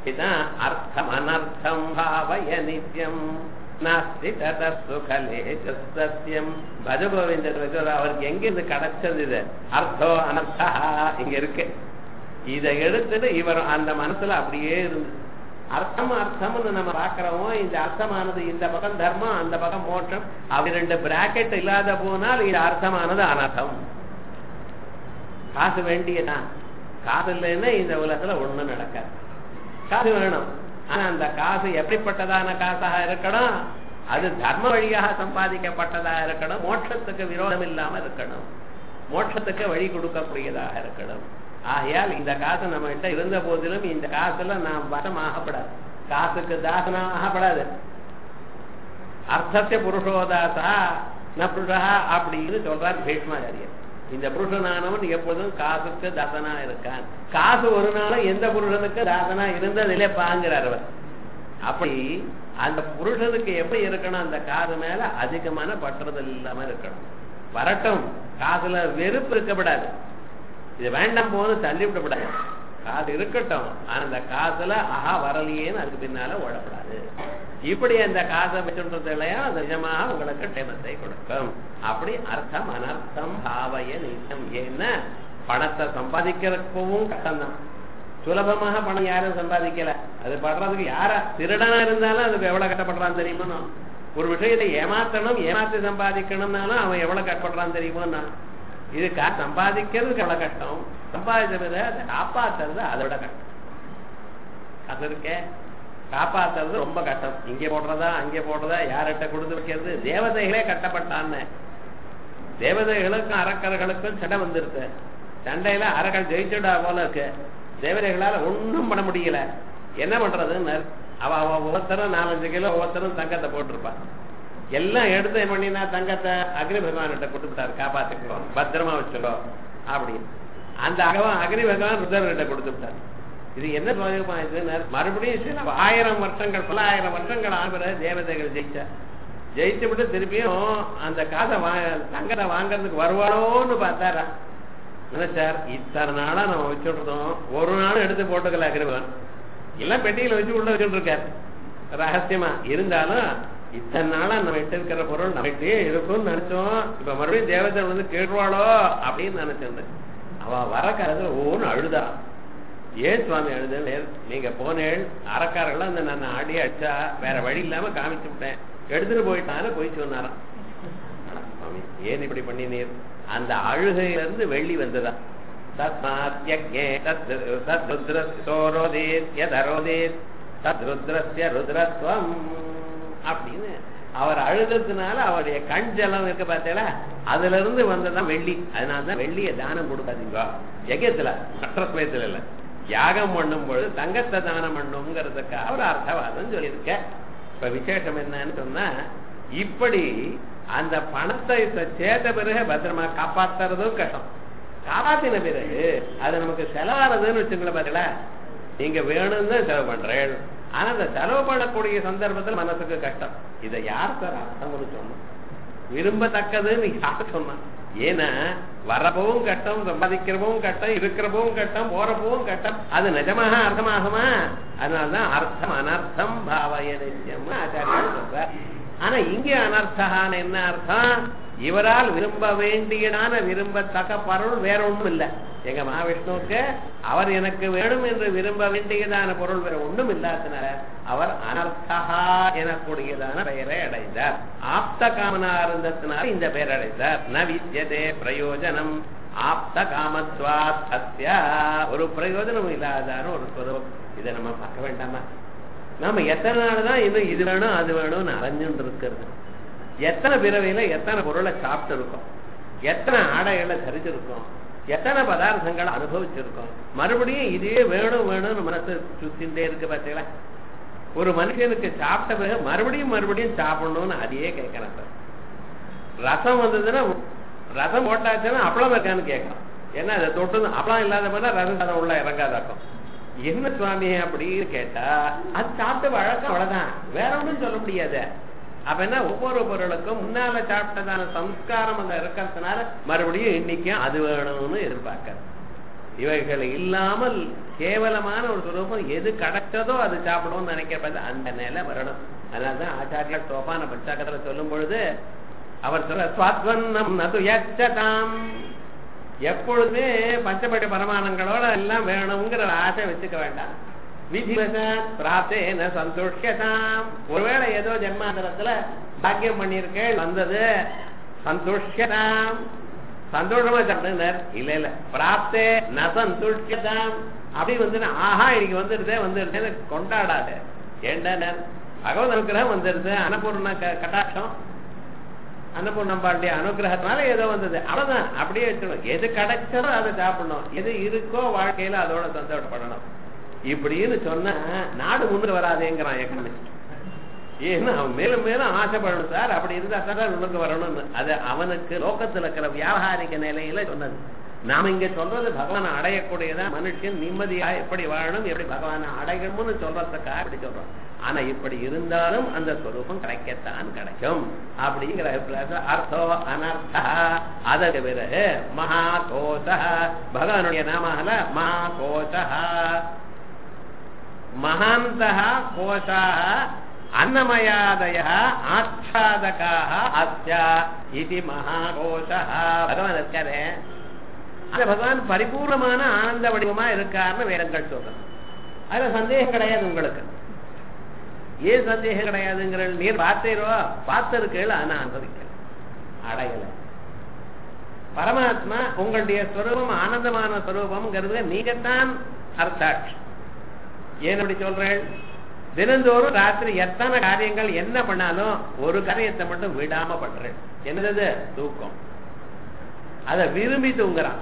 இதான் அர்த்தம் அனர்த்தம் பாவய நித்யம் நாஸ்தி தத சுகலே சத்தியம் பஜகோவிந்தர் அவருக்கு எங்க இருந்து கிடைச்சது இது அர்த்தோ அனர்த்தா இங்க இருக்கு இதை எடுத்துட்டு இவர் அந்த மனசுல அப்படியே இருந்து அர்த்தம் அர்த்தம்னு நம்ம பாக்குறோமோ இந்த அர்த்தமானது இந்த பக்கம் தர்மம் அந்த பக்கம் மோட்சம் அப்படி ரெண்டு பிராக்கெட் இல்லாத போனால் இது அர்த்தமானது அனர்த்தம் காசு வேண்டியதான் காசு இல்லைன்னா இந்த உலகத்துல ஒண்ணும் நடக்காது காசு வேணும் ஆனா அந்த காசு எப்படிப்பட்டதான காசாக இருக்கணும் அது தர்ம வழியாக சம்பாதிக்கப்பட்டதா இருக்கணும் மோட்சத்துக்கு விரோதம் இல்லாம இருக்கணும் மோட்சத்துக்கு வழி கொடுக்கக்கூடியதாக இருக்கணும் ஆகையால் இந்த காசு நம்ம கிட்ட இருந்த போதிலும் இந்த காசுல நாம் வசம் ஆகப்படாது காசுக்கு தாசனம் ஆகப்படாது அர்த்தத்தை புருஷோதாசா ந புருஷா அப்படின்னு சொல்றார் பீஷ்மாச்சாரியர் இந்த புருஷனானவன் எப்போதும் காசுக்கு தாசனா இருக்கான் காசு ஒரு நாளும் எந்த புருஷனுக்கு தாசனா இருந்ததிலே பாங்கிறார் அவர் அப்படி அந்த புருஷனுக்கு எப்படி இருக்கணும் அந்த காசு மேல அதிகமான பற்றுதல் இல்லாம இருக்கணும் வரட்டும் காசுல வெறுப்பு இருக்கப்படாது இது வேண்டாம் போது தள்ளி விடப்படாது காசு இருக்கட்டும் ஆனா அந்த காசுல ஆஹா வரலையேன்னு அதுக்கு பின்னால ஓடப்படாது இப்படி அந்த காசை வச்சுன்றது இல்லையா அது நிஜமாக உங்களுக்கு டேமத்தை கொடுக்கும் அப்படி அர்த்தம் அனர்த்தம் பாவய நிச்சம் ஏன்னா பணத்தை சம்பாதிக்கிறப்பவும் கஷ்டம்தான் சுலபமாக பணம் யாரும் சம்பாதிக்கல அது படுறதுக்கு யாரா திருடனா இருந்தாலும் அதுக்கு எவ்வளவு கஷ்டப்படுறான்னு தெரியுமா ஒரு விஷயத்தை ஏமாத்தணும் ஏமாத்தி சம்பாதிக்கணும்னாலும் அவன் எவ்வளவு கஷ்டப்படுறான்னு தெரியுமா இது சம்பாதிக்கிறதுக்கு எவ்வளவு கஷ்டம் சம்பாதிச்சதை அதை காப்பாத்துறது அதை விட கஷ்டம் அது இருக்கே காப்பாத்துறது ரொம்ப கஷ்டம் இங்கே போடுறதா அங்கே போடுறதா யார்கிட்ட கொடுத்து வைக்கிறது தேவதைகளே கட்டப்பட்டான்னு தேவதைகளுக்கும் அரக்கர்களுக்கும் சண்டை வந்துருக்கு சண்டையில அரக்கன் ஜெயிச்சுடா போல இருக்கு தேவதைகளால ஒண்ணும் பண்ண முடியல என்ன பண்றதுன்னு அவ அவ ஒவ்வொருத்தரும் நாலஞ்சு கிலோ ஒவ்வொருத்தரும் தங்கத்தை போட்டிருப்பான் எல்லாம் எடுத்து என்ன பண்ணினா தங்கத்தை அக்னி பகவான்கிட்ட கொடுத்துட்டாரு காப்பாத்துக்கோ பத்திரமா வச்சுக்கோ அப்படின்னு அந்த அகவன் அக்னி பகவான் ருதர்கிட்ட கொடுத்து விட்டார் இது என்ன சுவாகமா இதுன்னு மறுபடியும் சில ஆயிரம் வருஷங்கள் பல ஆயிரம் வருஷங்கள் ஆகிற தேவதைகள் ஜெயிச்சா ஜெயிச்சு விட்டு திருப்பியும் அந்த காசை வா தங்கத்தை வாங்கறதுக்கு வருவாளோன்னு பார்த்தாரா நினைச்சார் இத்தனை நாளா நம்ம வச்சுடுறோம் ஒரு நாளும் எடுத்து போட்டுக்கல அக்னிபகவான் எல்லாம் பெட்டியில வச்சு உள்ள வச்சுட்டு இருக்காரு ரகசியமா இருந்தாலும் இத்தனை நாளா நம்ம கிட்ட இருக்கிற பொருள் நம்மகிட்டே இருக்கும்னு நினைச்சோம் இப்ப மறுபடியும் தேவதை வந்து கேட்டுவாளோ அப்படின்னு நினைச்சிருந்தேன் அவ வர காலத்துல ஒவ்வொன்னு அழுதா ஏன் சுவாமி அழுது நீங்க போனேன் அறக்காரர்கள் அந்த நான் ஆடி அடிச்சா வேற வழி இல்லாம காமிச்சு விட்டேன் எடுத்துட்டு போயிட்டான்னு போய் சொன்னாராம் சுவாமி ஏன் இப்படி பண்ணினீர் அந்த அழுகையில இருந்து வெள்ளி வந்ததா தஸ்மாத் யஜ்ஞே தத் தத் ருத்ரஸ்யோரோதேத் யதரோதேத் தத் ருத்ரஸ்ய ருத்ரத்வம் அப்படின்னு அவர் அழுததுனால அவருடைய கண் ஜலம் இருக்கு பார்த்தீங்களா அதுல இருந்து வந்ததான் வெள்ளி அதனாலதான் வெள்ளிய தானம் கொடுக்காதீங்க யஜத்துல மற்ற சமயத்துல இல்ல யாகம் பண்ணும் பொழுது தங்கத்தை தானம் பண்ணுங்கிறதுக்கு அவர் அர்த்தவாதம் சொல்லியிருக்க இப்ப விசேஷம் என்னன்னு சொன்னா இப்படி அந்த பணத்தை சேர்த்த பிறகு பத்திரமா காப்பாத்துறதும் கஷ்டம் காப்பாத்தின பிறகு அது நமக்கு செலவானதுன்னு வச்சுங்களேன் பாத்தீங்களா நீங்க வேணும்னு செலவு பண்றேன் ஆனா அந்த செலவு பண்ணக்கூடிய சந்தர்ப்பத்தில் மனசுக்கு கஷ்டம் இதை யார் சார் அர்த்தம் சொன்னோம் விரும்பத்தக்கதுன்னு யார் சொன்னா ஏன்னா வரப்பவும் கட்டம் சம்பாதிக்கிறவும் கட்டம் இருக்கிறப்பவும் கட்டம் போறப்பவும் கட்டம் அது நிஜமாக அர்த்தமாகுமா அதனாலதான் அர்த்தம் அனர்த்தம் பாவய நித்தியம் ஆச்சாரியர் சொல்றார் ஆனா இங்கே அனர்த்தகான என்ன அர்த்தம் இவரால் விரும்ப வேண்டியதான விரும்பத்தக்க பொருள் வேற ஒண்ணும் இல்லை எங்க மகாவிஷ்ணுவுக்கு அவர் எனக்கு வேணும் என்று விரும்ப வேண்டியதான பொருள் வேற ஒண்ணும் இல்லாதனால அவர் அனர்த்தகா எனக்கூடியதான பெயரை அடைந்தார் ஆப்த காமனா இருந்ததுனால இந்த பெயர் அடைந்தார் ந வித்யதே பிரயோஜனம் ஆப்த காமத்வா சத்யா ஒரு பிரயோஜனம் இல்லாதான ஒரு ஸ்வரூப் இதை நம்ம பார்க்க வேண்டாமா நாம எத்தனை நாள் தான் இன்னும் இது வேணும் அது வேணும்னு அலைஞ்சுட்டு இருக்கிறது எத்தனை பிறவையில எத்தனை பொருளை சாப்பிட்டு இருக்கோம் எத்தனை ஆடைகளை தரிச்சிருக்கோம் எத்தனை பதார்த்தங்களை அனுபவிச்சிருக்கோம் மறுபடியும் இதே வேணும் வேணும்னு மனசு சுத்தின்றே இருக்கு பார்த்தீங்களா ஒரு மனுஷனுக்கு சாப்பிட்ட பிறகு மறுபடியும் மறுபடியும் சாப்பிடணும்னு அதையே கேட்கிறேன் சார் ரசம் வந்ததுன்னா ரசம் போட்டாச்சுன்னா அப்பளம் இருக்கான்னு கேட்கலாம் ஏன்னா அதை தொட்டு அப்பளம் இல்லாத போனா ரசம் சாதம் உள்ள இறங்காதாக்கும் என்ன சுவாமி அப்படின்னு கேட்டா அது சாப்பிட்ட வழக்கம் அவ்வளவுதான் வேற ஒன்றும் சொல்ல முடியாது அப்ப என்ன ஒவ்வொரு பொருளுக்கும் முன்னால சாப்பிட்டதான சம்ஸ்காரம் அந்த இருக்கிறதுனால மறுபடியும் இன்னைக்கும் அது வேணும்னு எதிர்பார்க்க இவைகள் இல்லாமல் கேவலமான ஒரு சுரூபம் எது கிடைச்சதோ அது சாப்பிடும்னு நினைக்கிறது அந்த நிலை வரணும் அதனாலதான் ஆச்சாரியா சோபான பஞ்சாக்கத்துல சொல்லும் பொழுது அவர் சொல்ற சுவாத்வன்னம் நது யச்சதாம் எப்பொழுதுமே பஞ்சபடி பரமானங்களோட எல்லாம் வேணுங்கிற ஆசை வச்சுக்க வேண்டாம் விதிவசாத் பிராப்தேன சந்தோஷியதாம் ஒருவேளை ஏதோ ஜென்மாந்தரத்துல பாக்கியம் பண்ணியிருக்கேள் வந்தது சந்தோஷியதாம் சந்தோஷமா சாப்பிடுனர் இல்ல இல்ல பிராப்தே ந சந்துஷ்யதாம் அப்படி வந்து ஆஹா இன்னைக்கு வந்துருதே வந்துருதே கொண்டாடாத ஏண்டனர் பகவத் அனுகிரகம் வந்துருது அன்னபூர்ண க- கட்டாட்சம் அன்னபூர்ணம்பாண்டிய அனுகிரகத்தினால ஏதோ வந்தது அவ்வளவுதான் அப்படியே வச்சிடணும் எது கிடைச்சதோ அதை சாப்பிடணும் எது இருக்கோ வாழ்க்கையில அதோட சந்தோஷப்படணும் இப்படின்னு சொன்னா நாடு முன்னுக்கு வராதேங்கிறான் எக்கனாமிஸ்ட் ஏன்னா அவன் மேலும் மேலும் ஆசைப்படணும் சார் அப்படி இருந்தா சார் உனக்கு வரணும்னு அது அவனுக்கு லோகத்துல இருக்கிற வியாபாரிக நிலையில சொன்னது நாம இங்க சொல்றது பகவானை அடையக்கூடியதான் மனுஷன் நிம்மதியா எப்படி வாழணும் எப்படி பகவானை அடையணும்னு சொல்றதுக்காக அப்படி சொல்றோம் ஆனா இப்படி இருந்தாலும் அந்த ஸ்வரூபம் கிடைக்கத்தான் கிடைக்கும் அப்படிங்கிற அபிப்பிராயத்துல அர்த்தோ அனர்த்தா அதற்கு பிறகு மகா கோஷ பகவானுடைய நாமல மகா கோஷ மகாந்தः கோஷாः அன்னமயாதயः ஆச்சாதகாः அஸ்ய இது மகாகோஷः பகவான் இருக்காரு அந்த பகவான் பரிபூர்ணமான ஆனந்த வடிவமா இருக்காருன்னு வேதங்கள் சொல்றது அதுல சந்தேகம் கிடையாது உங்களுக்கு ஏன் சந்தேகம் கிடையாதுங்கிற நீர் பார்த்தீரோ பார்த்திருக்கீள் ஆனா அனுபவிக்கல அடையல பரமாத்மா உங்களுடைய ஸ்வரூபம் ஆனந்தமான ஸ்வரூபம்ங்கிறது நீங்கத்தான் அர்த்தாட்சி ஏன் அப்படி சொல்றேன் தினந்தோறும் ராத்திரி எத்தனை காரியங்கள் என்ன பண்ணாலும் ஒரு காரியத்தை மட்டும் விடாம பண்றேன் என்னது தூக்கம் அத விரும்பி தூங்குறான்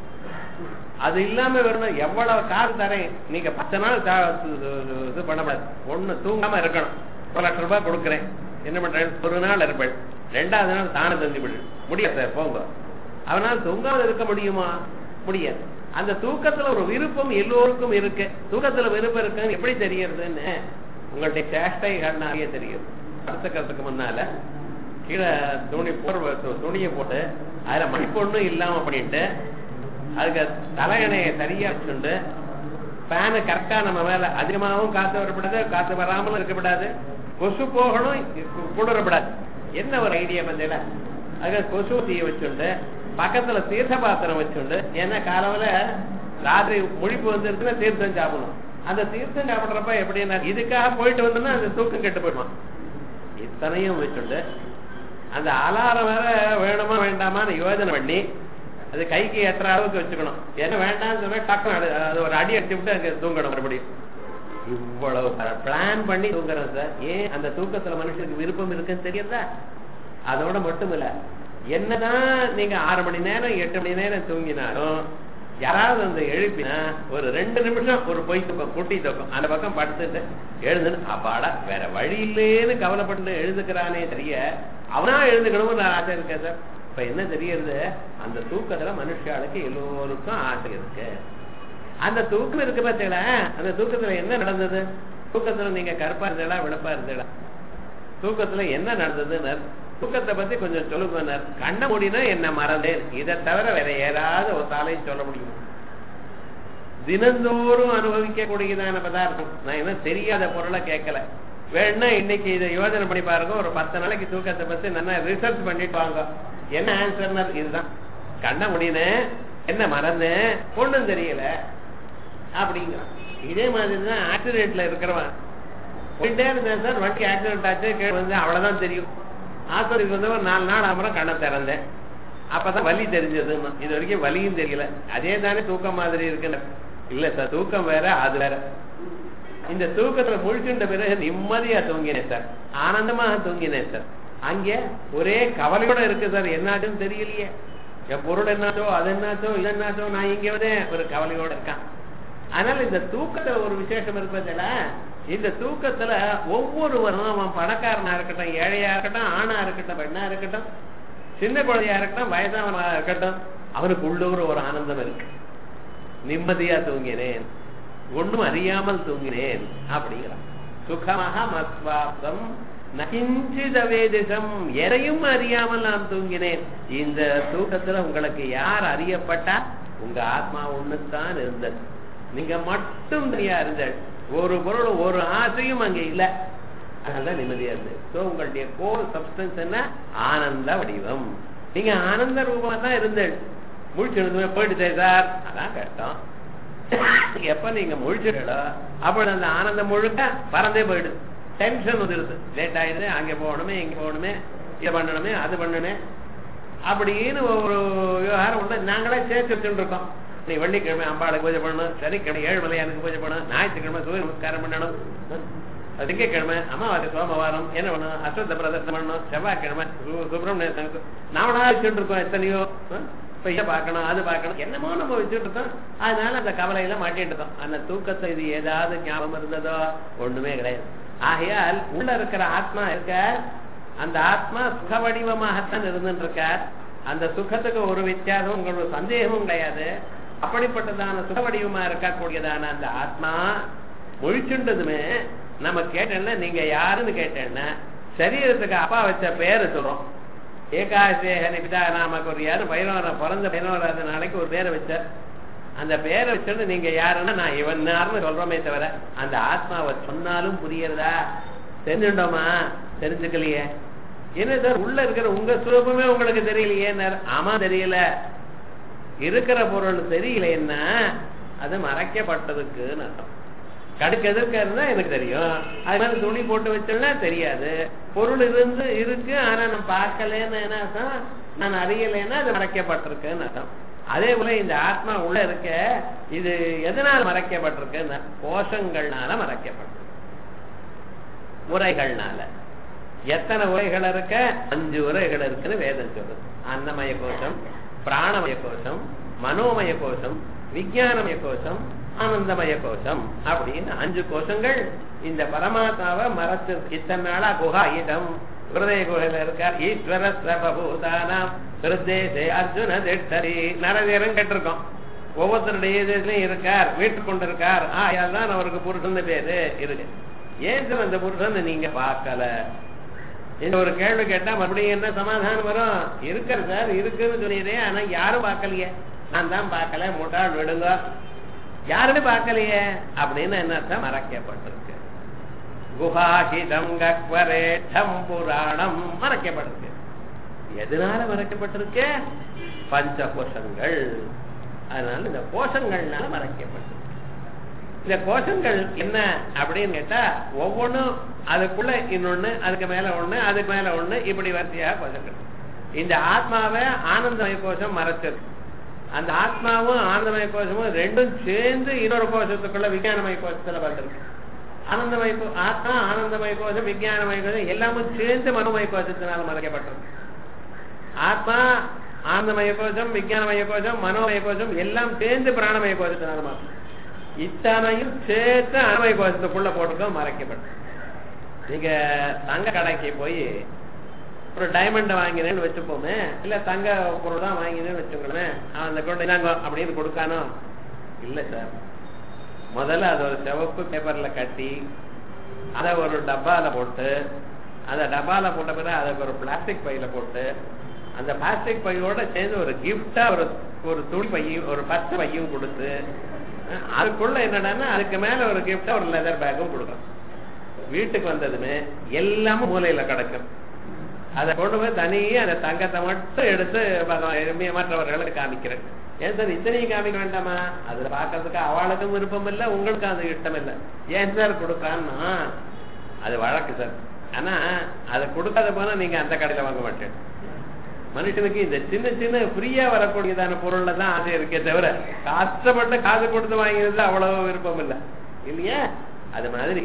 அது இல்லாம வரணும் எவ்வளவு காசு தரேன் நீங்க பத்து நாள் தா- இது பண்ணக்கூடாது ஒண்ணு தூங்காம இருக்கணும் ஒரு லட்சம் ரூபாய் கொடுக்குறேன் என்ன பண்றேன் ஒரு நாள் இருப்பேன் ரெண்டாவது நாள் தானே தந்து விடு முடியாது சார் போங்க அவனால் தூங்காமல் இருக்க முடியுமா முடியாது அந்த தூக்கத்துல ஒரு விருப்பம் எல்லோருக்கும் இருக்கு தூக்கத்துல விருப்பம் இருக்குன்னு எப்படி தெரியறதுன்னு உங்களுடைய சேஷ்டைகள்னாலேயே தெரியும் படுத்துக்கிறதுக்கு முன்னால கீழே துணி போர்வை து- துணியை போட்டு அதுல மணிப்பொண்ணும் இல்லாம பண்ணிட்டு அதுக்கு தலையணையை சரியா வச்சுண்டு ஃபேனு கரெக்டா நம்ம மேல அதிகமாகவும் காத்து வரக்கூடாது காத்து வராமலும் இருக்கக்கூடாது கொசு போகணும் கு- குளிரப்படாது என்ன ஒரு ஐடியா பந்தேல அதுக்கு கொசு தீய வச்சுண்டு பக்கத்துல தீர்த்த பாத்திரம் வச்சுண்டு ஏன்னா காலவுல ராத்திரி முழிப்பு வந்துருச்சுன்னா தீர்த்தம் சாப்பிடணும் அந்த தீர்த்தம் சாப்பிடுறப்ப எப்படின்னா இதுக்காக போயிட்டு வந்தோம்னா அந்த தூக்கம் கெட்டு போயிடுவான் இத்தனையும் வச்சுண்டு அந்த அலாரம் வேற வேணுமா வேண்டாமான்னு யோசனை பண்ணி அது கைக்கு எட்டுற அளவுக்கு வச்சுக்கணும் ஏன்னா வேண்டாம்னு சொன்னா டக்குனு அடி- அது ஒரு அடி அடிச்சு விட்டு அங்க தூங்கணும் மறுபடியும் இவ்வளவு பிளான் பண்ணி தூங்குறோம் சார் ஏன் அந்த தூக்கத்துல மனுஷனுக்கு விருப்பம் இருக்குன்னு தெரியுதா அதோட மட்டும் இல்ல என்னதான் நீங்க ஆறு மணி நேரம் எட்டு மணி நேரம் தூங்கினாலும் யாராவது வந்து எழுப்பினா ஒரு ரெண்டு நிமிஷம் ஒரு பொய் தூக்கம் குட்டி தூக்கம் அந்த பக்கம் படுத்துட்டு எழுதுன்னு அப்பாடா வேற வழி இல்லேன்னு கவலைப்பட்டு எழுதுக்கிறானே தெரிய அவனா எழுதுக்கணும்னு நான் ஆசை இருக்கேன் சார் இப்ப என்ன தெரியறது அந்த தூக்கத்துல மனுஷாளுக்கு எல்லோருக்கும் ஆசை இருக்கு அந்த தூக்கம் இருக்கு பார்த்தீங்களா அந்த தூக்கத்துல என்ன நடந்தது தூக்கத்துல நீங்க கருப்பா இருந்தீங்களா விளப்பா இருந்தீங்களா தூக்கத்துல என்ன நடந்ததுன்னு தூக்கத்தை பத்தி கொஞ்சம் சொல்லுங்க கண்ண மூடினா என்ன மறந்தேன் இதை தவிர வேற ஏதாவது ஒரு தாலையும் சொல்ல முடியும் தினந்தோறும் அனுபவிக்க கூடியதான பதார்த்தம் நான் என்ன தெரியாத பொருளை கேட்கல வேணா இன்னைக்கு இதை யோசனை பண்ணி பாருங்க ஒரு பத்து நாளைக்கு தூக்கத்தை பத்தி நல்லா ரிசர்ச் பண்ணிட்டு வாங்க என்ன ஆன்சர் இதுதான் கண்ண முடினேன் என்ன மறந்தேன் ஒண்ணும் தெரியல அப்படிங்கிறான் இதே மாதிரி தான் ஆக்சிடென்ட்ல இருக்கிறவன் போயிட்டே இருந்தேன் சார் வண்டி ஆக்சிடென்ட் ஆச்சு கீழே வந்து அவ்வளவுதான் தெரியும் ஆஸ்பத்திரிக்கு வந்தவன் நாலு நாள் அப்புறம் கண்ணை திறந்தேன் அப்பதான் வலி தெரிஞ்சதுன்னு இது வரைக்கும் வலியும் தெரியல அதே தானே தூக்கம் மாதிரி இருக்குன்னு இல்ல சார் தூக்கம் வேற அது வேற இந்த தூக்கத்துல முழிச்சுட்ட பிறகு நிம்மதியா தூங்கினேன் சார் ஆனந்தமாக தூங்கினேன் சார் அங்கே ஒரே கவலையோட இருக்கு சார் என்னாச்சுன்னு தெரியலையே என் பொருள் என்னாச்சோ அது என்னாச்சோ இது என்னாச்சோ நான் இங்க வந்து ஒரு கவலையோட இருக்கான் அதனால இந்த தூக்கத்துல ஒரு விசேஷம் இருப்பதில்ல இந்த தூக்கத்துல ஒவ்வொருவரும் அவன் பணக்காரனா இருக்கட்டும் ஏழையா இருக்கட்டும் ஆணா இருக்கட்டும் பெண்ணா இருக்கட்டும் சின்ன குழந்தையா இருக்கட்டும் வயதானவனா இருக்கட்டும் அவனுக்கு உள்ளூர் ஒரு ஆனந்தம் இருக்கு நிம்மதியா தூங்கினேன் ஒண்ணும் அறியாமல் தூங்கினேன் அப்படிங்கிறான் சுகமாக மத்வாப்தம் நகிஞ்சிதவேதிசம் எதையும் அறியாமல் நான் தூங்கினேன் இந்த தூக்கத்துல உங்களுக்கு யார் அறியப்பட்டா உங்க ஆத்மா ஒண்ணுத்தான் இருந்தது நீங்க மட்டும் தனியா இருந்தது ஒரு பொருள் ஒரு ஆசையும் அங்க இல்ல அதனால நிம்மதியா இருந்தது சோ உங்களுடைய கோர் சப்ஸ்டன்ஸ் என்ன ஆனந்த வடிவம் நீங்க ஆனந்த ரூபமா தான் இருந்தது முழிச்சிருந்துமே போயிட்டு சார் அதான் கஷ்டம் எப்ப நீங்க முழிச்சிடோ அப்படி அந்த ஆனந்தம் முழுக்க பறந்தே போயிடுது டென்ஷன் வந்துருது லேட் ஆயிடுது அங்க போகணுமே இங்க போகணுமே இதை பண்ணணுமே அது பண்ணணுமே அப்படின்னு ஒரு விவகாரம் உண்டு நாங்களே சேர்த்து வச்சுட்டு இருக்கோம் நீ வெள்ளிக்கிழமை அம்பாளுக்கு பூஜை பண்ணணும் சனிக்கிழமை ஏழுமலையானுக்கு பூஜை பண்ணணும் ஞாயிற்றுக்கிழமை சூரிய நமஸ்காரம் பண்ணணும் திங்கக்கிழமை அமாவாசை சோமவாரம் என்ன பண்ணணும் அஸ்வத்த பிரதர்சனம் பண்ணணும் செவ்வாய்க்கிழமை சு- சுப்பிரமணிய சங்கு நாமளா வச்சுட்டு இருக்கோம் எத்தனையோ ஆ? இப்ப இதை பார்க்கணும் அது பார்க்கணும் என்னமோ நம்ம வச்சுட்டு இருக்கோம் அதனால அந்த கவலையில மாட்டிட்டு இருக்கோம் அந்த தூக்கத்தை இது ஏதாவது ஞாபகம் இருந்ததோ ஒண்ணுமே கிடையாது ஆகையால் உள்ள இருக்கிற ஆத்மா இருக்க அந்த ஆத்மா சுக வடிவமாகத்தான் இருந்துட்டு இருக்கார் அந்த சுகத்துக்கு ஒரு வித்தியாசம் உங்களுக்கு சந்தேகமும் கிடையாது அப்படிப்பட்டதான சுக வடிவமா இருக்கக்கூடியதான அந்த ஆத்மா முழிச்சுண்டதுமே நம்ம கேட்டேன்னா நீங்க யாருன்னு கேட்டேன்னா சரீரத்துக்கு அப்பா வச்ச பேரு சொல்றோம் ஏகாசேக நிபிதா நாம கொரியாரு பைரவர பிறந்த பைரவராத நாளைக்கு ஒரு பேரை வச்சார் அந்த பேரை வச்சுட்டு நீங்க யாருன்னா நான் இவன் யாருன்னு சொல்றோமே தவிர அந்த ஆத்மாவை சொன்னாலும் புரியறதா தெரிஞ்சுட்டோமா தெரிஞ்சுக்கலையே என்ன சார் உள்ள இருக்கிற உங்க சுரூபமே உங்களுக்கு தெரியலையே ஆமா தெரியல இருக்கிற பொருள் தெரியலைன்னா அது மறைக்கப்பட்டதுக்குன்னு அர்த்தம் கடுக்கு எதிர்க்க இருந்தா எனக்கு தெரியும் அது மாதிரி துணி போட்டு வச்சோம்னா தெரியாது பொருள் இருந்து இருக்கு ஆனா நான் பார்க்கலன்னு என்ன அர்த்தம் நான் அறியலைன்னா அது மறைக்கப்பட்டிருக்குன்னு அர்த்தம் அதே போல இந்த ஆத்மா உள்ள இருக்க இது எதனால் மறைக்கப்பட்டிருக்குன்னு கோஷங்கள்னால மறைக்கப்பட்டிருக்கு உரைகள்னால எத்தனை உரைகள் இருக்க அஞ்சு உரைகள் இருக்குன்னு வேதம் சொல்லுது அன்னமய கோஷம் பிராணமய கோஷம் மனோமய கோஷம் விஞ்ஞானமய கோஷம் ஆனந்தமய கோஷம் அப்படின்னு அஞ்சு கோஷங்கள் இந்த பரமாத்மாவை மறைச்சு இத்தனை நாளா குஹா இடம் ஹிருதய குகையில இருக்கார் ஈஸ்வர சபபூதானாம் ஹிருதேசே அர்ஜுன திட்டரி நிறைய கேட்டிருக்கோம் ஒவ்வொருத்தருடைய இதுலயும் இருக்கார் வீட்டு கொண்டு இருக்கார் ஆயால் தான் அவருக்கு புருஷன் பேரு இருக்கு ஏன் சார் அந்த புருஷன் நீங்க பார்க்கல இந்த ஒரு கேள்வி கேட்டா மறுபடியும் என்ன சமாதானம் வரும் இருக்கிற சார் இருக்குன்னு சொன்னீரே ஆனா யாரும் பார்க்கலையே நான் தான் பார்க்கல முட்டாள் விடுங்க யாருமே பார்க்கலையே அப்படின்னு என்ன அர்த்தம் மறைக்கப்பட்டிருக்கு குஹாஹிதம் கக்வரேட்டம் புராணம் மறைக்கப்பட்டிருக்கு எதனால மறைக்கப்பட்டிருக்கு பஞ்ச கோஷங்கள் அதனால இந்த கோஷங்கள்னால மறைக்கப்பட்டிருக்கு இந்த கோஷங்கள் என்ன அப்படின்னு கேட்டா ஒவ்வொன்றும் அதுக்குள்ள இன்னொன்னு அதுக்கு மேல ஒண்ணு அதுக்கு மேல ஒண்ணு இப்படி வரிசையா கோஷங்கள் இந்த ஆத்மாவை ஆனந்தமய கோஷம் மறைச்சது அந்த ஆத்மாவும் ஆனந்தமய கோஷமும் ரெண்டும் சேர்ந்து இன்னொரு கோஷத்துக்குள்ள விஞ்ஞானமய கோஷத்துல வந்திருக்கு ஆனந்தமய கோ- ஆத்மா ஆனந்தமய கோஷம் விஞ்ஞானமய கோஷம் எல்லாமும் சேர்ந்து மனோமய கோஷத்தினால மறைக்கப்பட்டிருக்கு ஆத்மா ஆனந்தமய கோஷம் விஞ்ஞானமய கோஷம் மனோமய கோஷம் எல்லாம் சேர்ந்து பிராணமய கோஷத்தினால மாறும் இத்தனையும் சேர்த்து அணுமய கோஷத்துக்குள்ள போட்டுக்கோ மறைக்கப்படும் நீங்க தங்க கடைக்கு போய் ஒரு டைமண்ட் வாங்கினேன்னு வச்சுப்போமே இல்ல தங்க பொருள் தான் வாங்கினேன்னு வச்சுக்கோங்களேன் அவன் அந்த கொண்டு நாங்க அப்படின்னு கொடுக்கானோ இல்ல சார் முதல்ல அது ஒரு சிவப்பு பேப்பர்ல கட்டி அதை ஒரு டப்பால போட்டு அந்த டப்பால போட்ட பிறகு அதுக்கு ஒரு பிளாஸ்டிக் பையில போட்டு அந்த பிளாஸ்டிக் பையோட சேர்ந்து ஒரு கிஃப்டா ஒரு ஒரு துணி பையும் ஒரு பச்சை பையும் கொடுத்து அஹ், அதுக்குள்ள என்னடான்னா அதுக்கு மேல ஒரு கிஃப்டா ஒரு லெதர் பேக்கும் கொடுக்கும் வீட்டுக்கு வந்ததுமே எல்லாமும் மூலையில கிடக்கும் அதை கொண்டு போய் தனியே அந்த தங்கத்தை மட்டும் எடுத்து பகவான் எளிமையா மற்றவர்களுக்கு காமிக்கிறேன் ஏன் சார் இத்தனையும் காமிக்க வேண்டாமா அதுல பாக்குறதுக்கு அவளுக்கும் விருப்பம் இல்லை உங்களுக்கும் அது இஷ்டம் இல்லை ஏன் சார் கொடுக்கான்னா அது வழக்கு சார் ஆனா அதை கொடுக்காத போனா நீங்க அந்த கடையில வாங்க மாட்டேன் மனுஷனுக்கு இந்த சின்ன சின்ன ஃப்ரீயா வரக்கூடியதான பொருள்ல தான் ஆசை இருக்கே தவிர கஷ்டப்பட்டு காசு கொடுத்து வாங்கிறது அவ்வளவு விருப்பம் இல்லை இல்லையா அது மாதிரி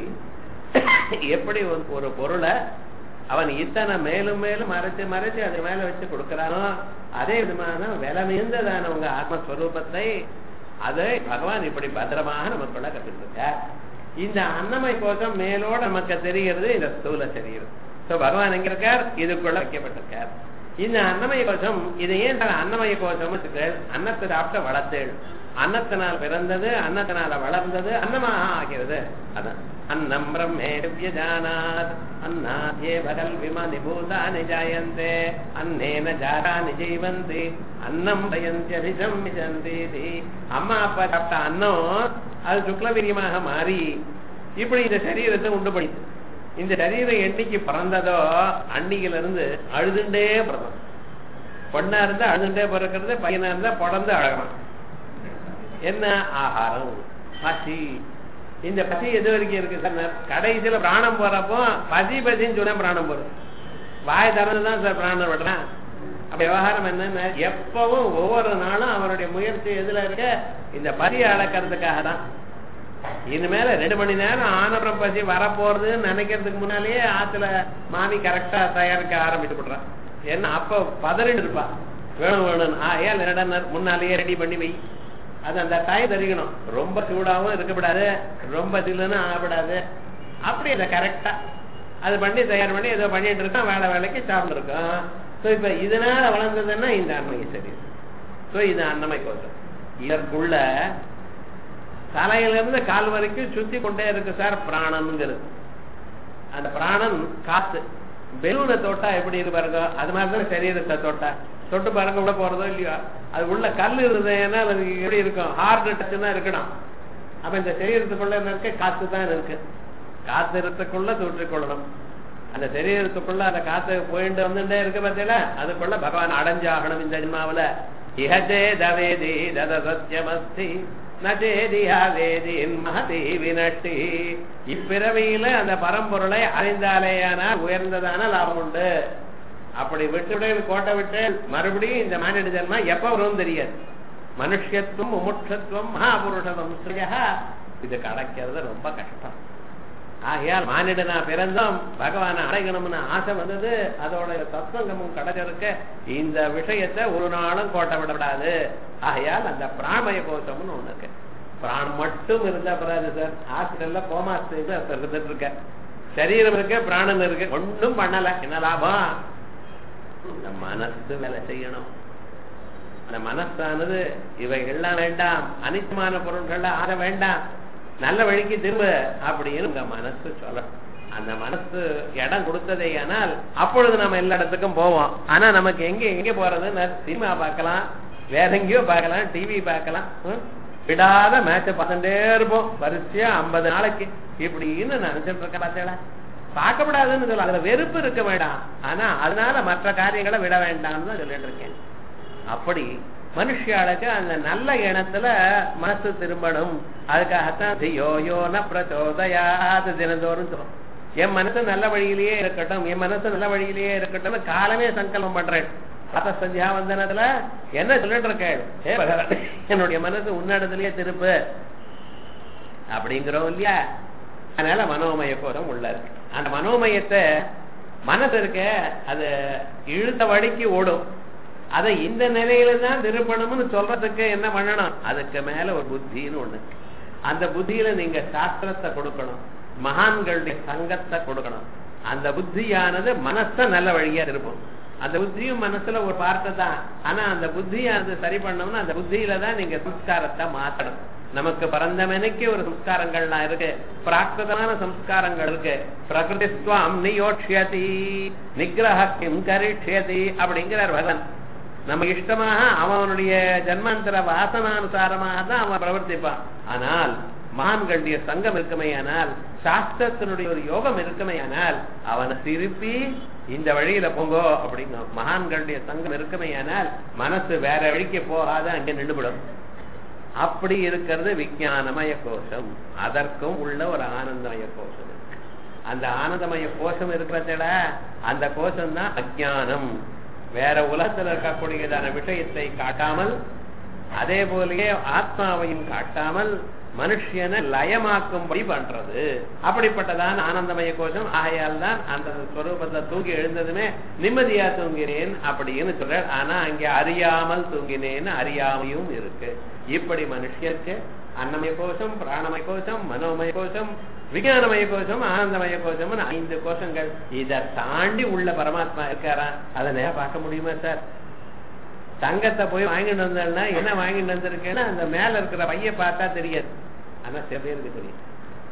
எப்படி ஒரு- ஒரு பொருளை அவன் இத்தனை மேலும் மேலும் மறைச்சு மறைச்சு அது மேல வச்சு கொடுக்கறானோ அதே விதமான விலை மீந்ததான உங்க ஆத்மஸ்வரூபத்தை அதை பகவான் இப்படி பத்திரமாக நமக்குள்ள கற்றுருக்கார் இந்த அன்னமய கோஷம் மேலோட நமக்கு தெரிகிறது இந்த ஸ்தூல சரீரம் சோ பகவான் எங்க இருக்கார் இதுக்குள்ள வைக்கப்பட்டிருக்கார் இந்த அன்னமய கோஷம் இது ஏன் சார் அன்னமய கோஷம் அன்னத்தை சாப்பிட்ட வளர்த்தேள் அன்னத்தினால் பிறந்தது அன்னத்தினால வளர்ந்தது அன்னமாக ஆகிறது அதான் अन्नम् ब्रह्मेव्यजानात् अन्नाद्येव कल्पिमानि भूतानि जायन्ते अन्नेन जातानि जीवन्ति அன்னம் பயந்தியபிசம்மிசந்தி அம்மா அப்பா சாப்பிட்ட அன்னம் அது சுக்லவீரியமாக மாறி இப்படி இந்த சரீரத்தை உண்டு பண்ணிது இந்த சரீரம் என்னைக்கு பிறந்ததோ அன்னையில இருந்து அழுதுண்டே பிறந்தோம் பொண்ணா இருந்தா அழுதுண்டே பிறக்கிறது பையனா இருந்தா பிறந்து அழகணும் என்ன ஆகாரம் பசி இந்த பசி எது வரைக்கும் இருக்கு சார் கடைசியில பிராணம் போறப்போ பசி பசின்னு சொன்னா பிராணம் போறது வாய் திறந்து தான் சார் பிராணம் விடுறான் அப்ப விவகாரம் என்னன்னா எப்பவும் ஒவ்வொரு நாளும் அவருடைய முயற்சி எதுல இருக்க இந்த பசியை அளக்கிறதுக்காக தான் இனிமேல ரெண்டு மணி நேரம் ஆனப்புறம் பசி வரப்போறதுன்னு நினைக்கிறதுக்கு முன்னாலேயே ஆத்துல மாமி கரெக்டா தயாரிக்க ஆரம்பிச்சு விடுறான் ஏன்னா அப்ப பதறிட்டு இருப்பா வேணும் வேணும் ஏன் ரெண்டு முன்னாலேயே ரெடி பண்ணி வை அது அந்த டைம் தெரிக்கணும் ரொம்ப சூடாகவும் இருக்கக்கூடாது ரொம்ப சில்லுன்னு ஆகக்கூடாது அப்படி அதை கரெக்டா அது பண்ணி தயார் பண்ணி ஏதோ பண்ணிட்டு இருக்கோம் வேலை வேலைக்கு சாப்பிட்டுருக்கோம் ஸோ இப்ப இதனால வளர்ந்ததுன்னா இந்த அன்னமை சரி ஸோ இது அன்னமை கோஷம் இதற்குள்ள தலையில இருந்து கால் வரைக்கும் சுத்தி கொண்டே இருக்கு சார் பிராணம்ங்கிறது அந்த பிராணன் காத்து பெலூனை தொட்டா எப்படி இருப்பாருங்க அது மாதிரிதான் சரீரத்தை தொட்டா தொட்டு பாருங்க உள்ள போறதோ இல்லையோ அது உள்ள கல் இருந்ததுன்னா அது எப்படி இருக்கும் ஹார்ட் டச் தான் இருக்கணும் அப்ப இந்த சரீரத்துக்குள்ள என்ன இருக்கு காத்து தான் இருக்கு காத்து இருக்கக்குள்ள தூற்றிக்கொள்ளணும் அந்த சரீரத்துக்குள்ள அந்த காத்து போயிட்டு வந்துட்டே இருக்கு பார்த்தீங்களா அதுக்குள்ள பகவான் அடைஞ்சாகணும் இந்த ஜென்மாவில இஹச்சே தவேதி தத சத்தியமஸ்தி நச்சேதியா வேதியின் மகதி வினட்டி இப்பிறவியில அந்த பரம்பொருளை அறிந்தாலேயானால் உயர்ந்ததான லாபம் உண்டு அப்படி விட்டு விட கோட்டை விட்டு மறுபடியும் இந்த மானிட ஜென்மா எப்ப வரும் தெரியாது மனுஷத்துவம் முமுட்சத்துவம் மகாபுருஷதம் இது கிடைக்கிறது ரொம்ப கஷ்டம் ஆகையால் மானிடனா பிறந்தோம் பகவானை அடையணும்னு ஆசை வந்தது அதோட தத்துவங்கமும் கிடைச்சிருக்க இந்த விஷயத்தை ஒரு நாளும் கோட்டை விடப்படாது ஆகையால் அந்த பிராணமய கோஷம்னு ஒண்ணு இருக்கு பிராணம் மட்டும் இருந்தா படாது சார் ஹாஸ்பிட்டல்ல கோமா இருந்துட்டு இருக்க சரீரம் இருக்கு பிராணம் இருக்கு ஒன்றும் பண்ணல என்ன லாபம் இந்த மனசு வேலை செய்யணும் அந்த மனசானது இவைகள்லாம் வேண்டாம் அனித்தமான பொருட்கள்லாம் ஆக வேண்டாம் நல்ல வழிக்கு திரும்ப அப்படின்னு உங்க மனசு சொல்லணும் அந்த மனசு இடம் கொடுத்ததே ஆனால் அப்பொழுது நம்ம எல்லா இடத்துக்கும் போவோம் ஆனா நமக்கு எங்க எங்க போறதுன்னு சினிமா பார்க்கலாம் வேற எங்கேயோ பார்க்கலாம் டிவி பார்க்கலாம் விடாத மேட்ச பார்த்துட்டே இருப்போம் வரிசையா ஐம்பது நாளைக்கு இப்படின்னு நினைச்சிட்டு இருக்க பார்த்தேடா பார்க்கப்படாதுன்னு சொல்ல அதுல வெறுப்பு இருக்க வேண்டாம் ஆனா அதனால மற்ற காரியங்களை விட வேண்டாம்னு தான் சொல்லிட்டு இருக்கேன் அப்படி மனுஷியாளுக்கு அந்த நல்ல எண்ணத்துல மனசு திரும்பணும் அதுக்காகத்தான் யோயோ ந பிரச்சோதயாது தினந்தோறும் சொல்லும் என் மனசு நல்ல வழியிலேயே இருக்கட்டும் என் மனசு நல்ல வழியிலேயே இருக்கட்டும் காலமே சங்கல்பம் பண்றேன் அத சந்தியா வந்தனத்துல என்ன சொல்லிட்டு இருக்கேன் ஏ பகவான் என்னுடைய மனசு உன்னடத்திலேயே திருப்பு அப்படிங்கிறோம் இல்லையா அதனால மனோமய கோஷம் உள்ள இருக்கு அந்த மனோமயத்தை மனசு இருக்க அது இழுத்த வழிக்கு ஓடும் அதை இந்த நிலையில தான் திருப்பணும்னு சொல்றதுக்கு என்ன பண்ணணும் அதுக்கு மேல ஒரு புத்தின்னு ஒண்ணு அந்த புத்தியில நீங்க சாஸ்திரத்தை கொடுக்கணும் மகான்களுடைய சங்கத்தை கொடுக்கணும் அந்த புத்தியானது மனச நல்ல வழியா இருக்கும் அந்த புத்தியும் மனசுல ஒரு வார்த்தை தான் ஆனா அந்த புத்தியானது சரி பண்ணோம்னா அந்த புத்தியில தான் நீங்க சம்ஸ்காரத்தை மாத்தணும் நமக்கு பிறந்தமனைக்கு ஒரு சம்ஸ்காரங்கள்லாம் இருக்கு பிராகிருதமான சம்ஸ்காரங்கள் இருக்கு பிரகிருதிஸ்வாம் நியோட்சியதி நிகிரக கிம் கரிஷ்யதி அப்படிங்கிறார் பகவான் நம்ம இஷ்டமாக அவனுடைய ஜன்மாந்தர வாசனானுசாரமாக தான் அவன் பிரவர்த்திப்பான் ஆனால் மகான்களுடைய சங்கம் இருக்குமையானால் சாஸ்திரத்தினுடைய ஒரு யோகம் இருக்குமையானால் அவனை திருப்பி இந்த வழியில போங்கோ அப்படிங்க மகான்களுடைய சங்கம் இருக்குமையானால் மனசு வேற வழிக்கு போகாத அங்க நின்றுவிடும் அப்படி இருக்கிறது விஞ்ஞானமய கோஷம் அதற்கும் உள்ள ஒரு ஆனந்தமய கோஷம் இருக்கு அந்த ஆனந்தமய கோஷம் இருக்கிறதுல அந்த கோஷம் தான் அஜானம் வேற உலகத்தில் இருக்கக்கூடியதான விஷயத்தை காட்டாமல் அதே போலயே ஆத்மாவையும் காட்டாமல் மனுஷனை லயமாக்கும்படி பண்றது அப்படிப்பட்டதான் ஆனந்தமய கோஷம் ஆகையால் தான் அந்த ஸ்வரூபத்தை தூங்கி எழுந்ததுமே நிம்மதியா தூங்கினேன் அப்படின்னு சொல்ற ஆனா அங்கே அறியாமல் தூங்கினேன்னு அறியாமையும் இருக்கு இப்படி மனுஷருக்கு அன்னமய கோஷம் பிராணமய கோஷம் மனோமய கோஷம் விஞ்ஞானமய கோஷம் ஆனந்தமய கோஷம் ஐந்து கோஷங்கள் இதை தாண்டி உள்ள பரமாத்மா இருக்காரா அதை நேரம் பார்க்க முடியுமா சார் தங்கத்தை போய் வாங்கிட்டு வந்தேன்னா என்ன வாங்கிட்டு வந்திருக்கேன்னா அந்த மேல இருக்கிற பைய பார்த்தா தெரியாது ஆனா சில பேருக்கு தெரியும்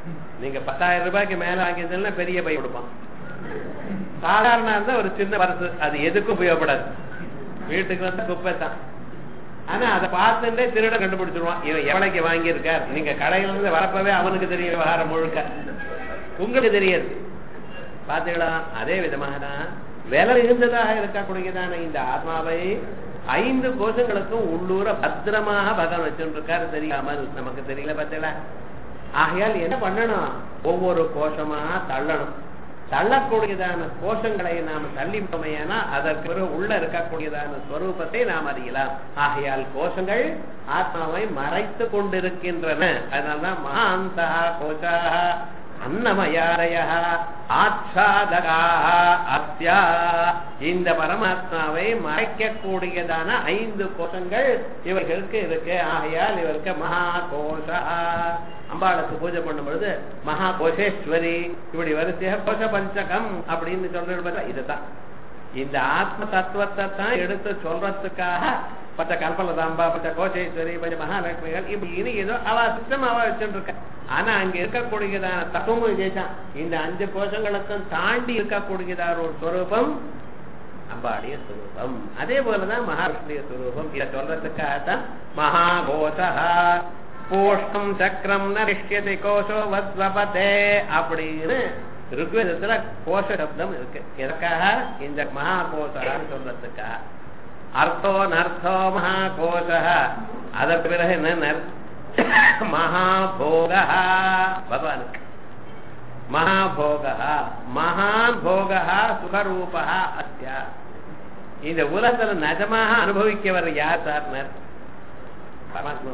நீங்க பத்தாயிரம் ரூபாய்க்கு மேல வாங்கியிருந்தீங்கன்னா பெரிய பை கொடுப்பான் சாதாரண இருந்தா ஒரு சின்ன பரிசு அது எதுக்கும் உபயோகப்படாது வீட்டுக்கு வந்து குப்பை தான் ஆனா அதை பார்த்துட்டே திருட கண்டுபிடிச்சிருவான் இவன் எவ்வளைக்கு வாங்கியிருக்கார் நீங்க கடையில இருந்து வரப்பவே அவனுக்கு தெரியும் விவகாரம் முழுக்க உங்களுக்கு தெரியாது பாத்தீங்களா அதே விதமாக தான் விலை மிகுந்ததாக இருக்கக்கூடியதான இந்த ஆத்மாவை ஐந்து கோஷங்களுக்கும் உள்ளூர பத்திரமாக பகவான் வச்சுருக்காரு தெரியாமல் நமக்கு தெரியல பார்த்தீங்களா ஆகையால் என்ன பண்ணணும் ஒவ்வொரு கோஷமா தள்ளணும் தள்ளக்கூடியதான கோஷங்களை நாம் தள்ளிவிட்டோமையானா அதற்கு பிறகு உள்ள இருக்கக்கூடியதான ஸ்வரூபத்தை நாம் அறியலாம் ஆகையால் கோஷங்கள் ஆத்மாவை மறைத்து கொண்டிருக்கின்றன அதனால்தான் மகாந்தா கோஷா அன்னமயாரய ஆச்சாதகா அத்யா இந்த பரமாத்மாவை மறைக்கக்கூடியதான ஐந்து கோஷங்கள் இவர்களுக்கு இருக்கு ஆகையால் இவருக்கு மகா கோஷா அம்பாளுக்கு பூஜை பண்ணும் பொழுது மகா கோஷேஸ்வரி இப்படி வரிசையா கோஷ பஞ்சகம் அப்படின்னு சொல்றது பார்த்தா இதுதான் இந்த ஆத்ம தத்துவத்தை தான் எடுத்து சொல்றதுக்காக பச்ச கல்பலதாம்பா பச்ச கோஷேஸ்வரி பச்ச மகாலட்சுமிகள் இப்படி ஏதோ அவ சிஸ்டம் அவ வச்சுருக்க ஆனா அங்க இருக்கக்கூடியதான தத்துவமும் இதேதான் இந்த அஞ்சு கோஷங்களுக்கும் தாண்டி இருக்கக்கூடியதான ஒரு ஸ்வரூபம் அம்பாடிய சுரூபம் அதே போலதான் மகாவிஷ்ணுடைய சுரூபம் இதை சொல்றதுக்காகத்தான் மகாகோஷா பூஷ்ணம் சக்கரம் நரிஷ்யதி கோஷோ வத்வபதே அப்படின்னு ருக்வேதத்துல கோஷ சப்தம் இருக்கு எதற்காக இந்த மகா கோஷான்னு சொல்றதுக்காக அர்த்தோ நர்த்தோ மகா கோஷ அதற்கு பிறகு என்ன மகாபோக பகவானுக்கு மகாபோக மகான் போக சுகரூபா அத்தியா இந்த உலகத்துல நிஜமாக அனுபவிக்கவர் யார் சார்னர் பரமாத்மா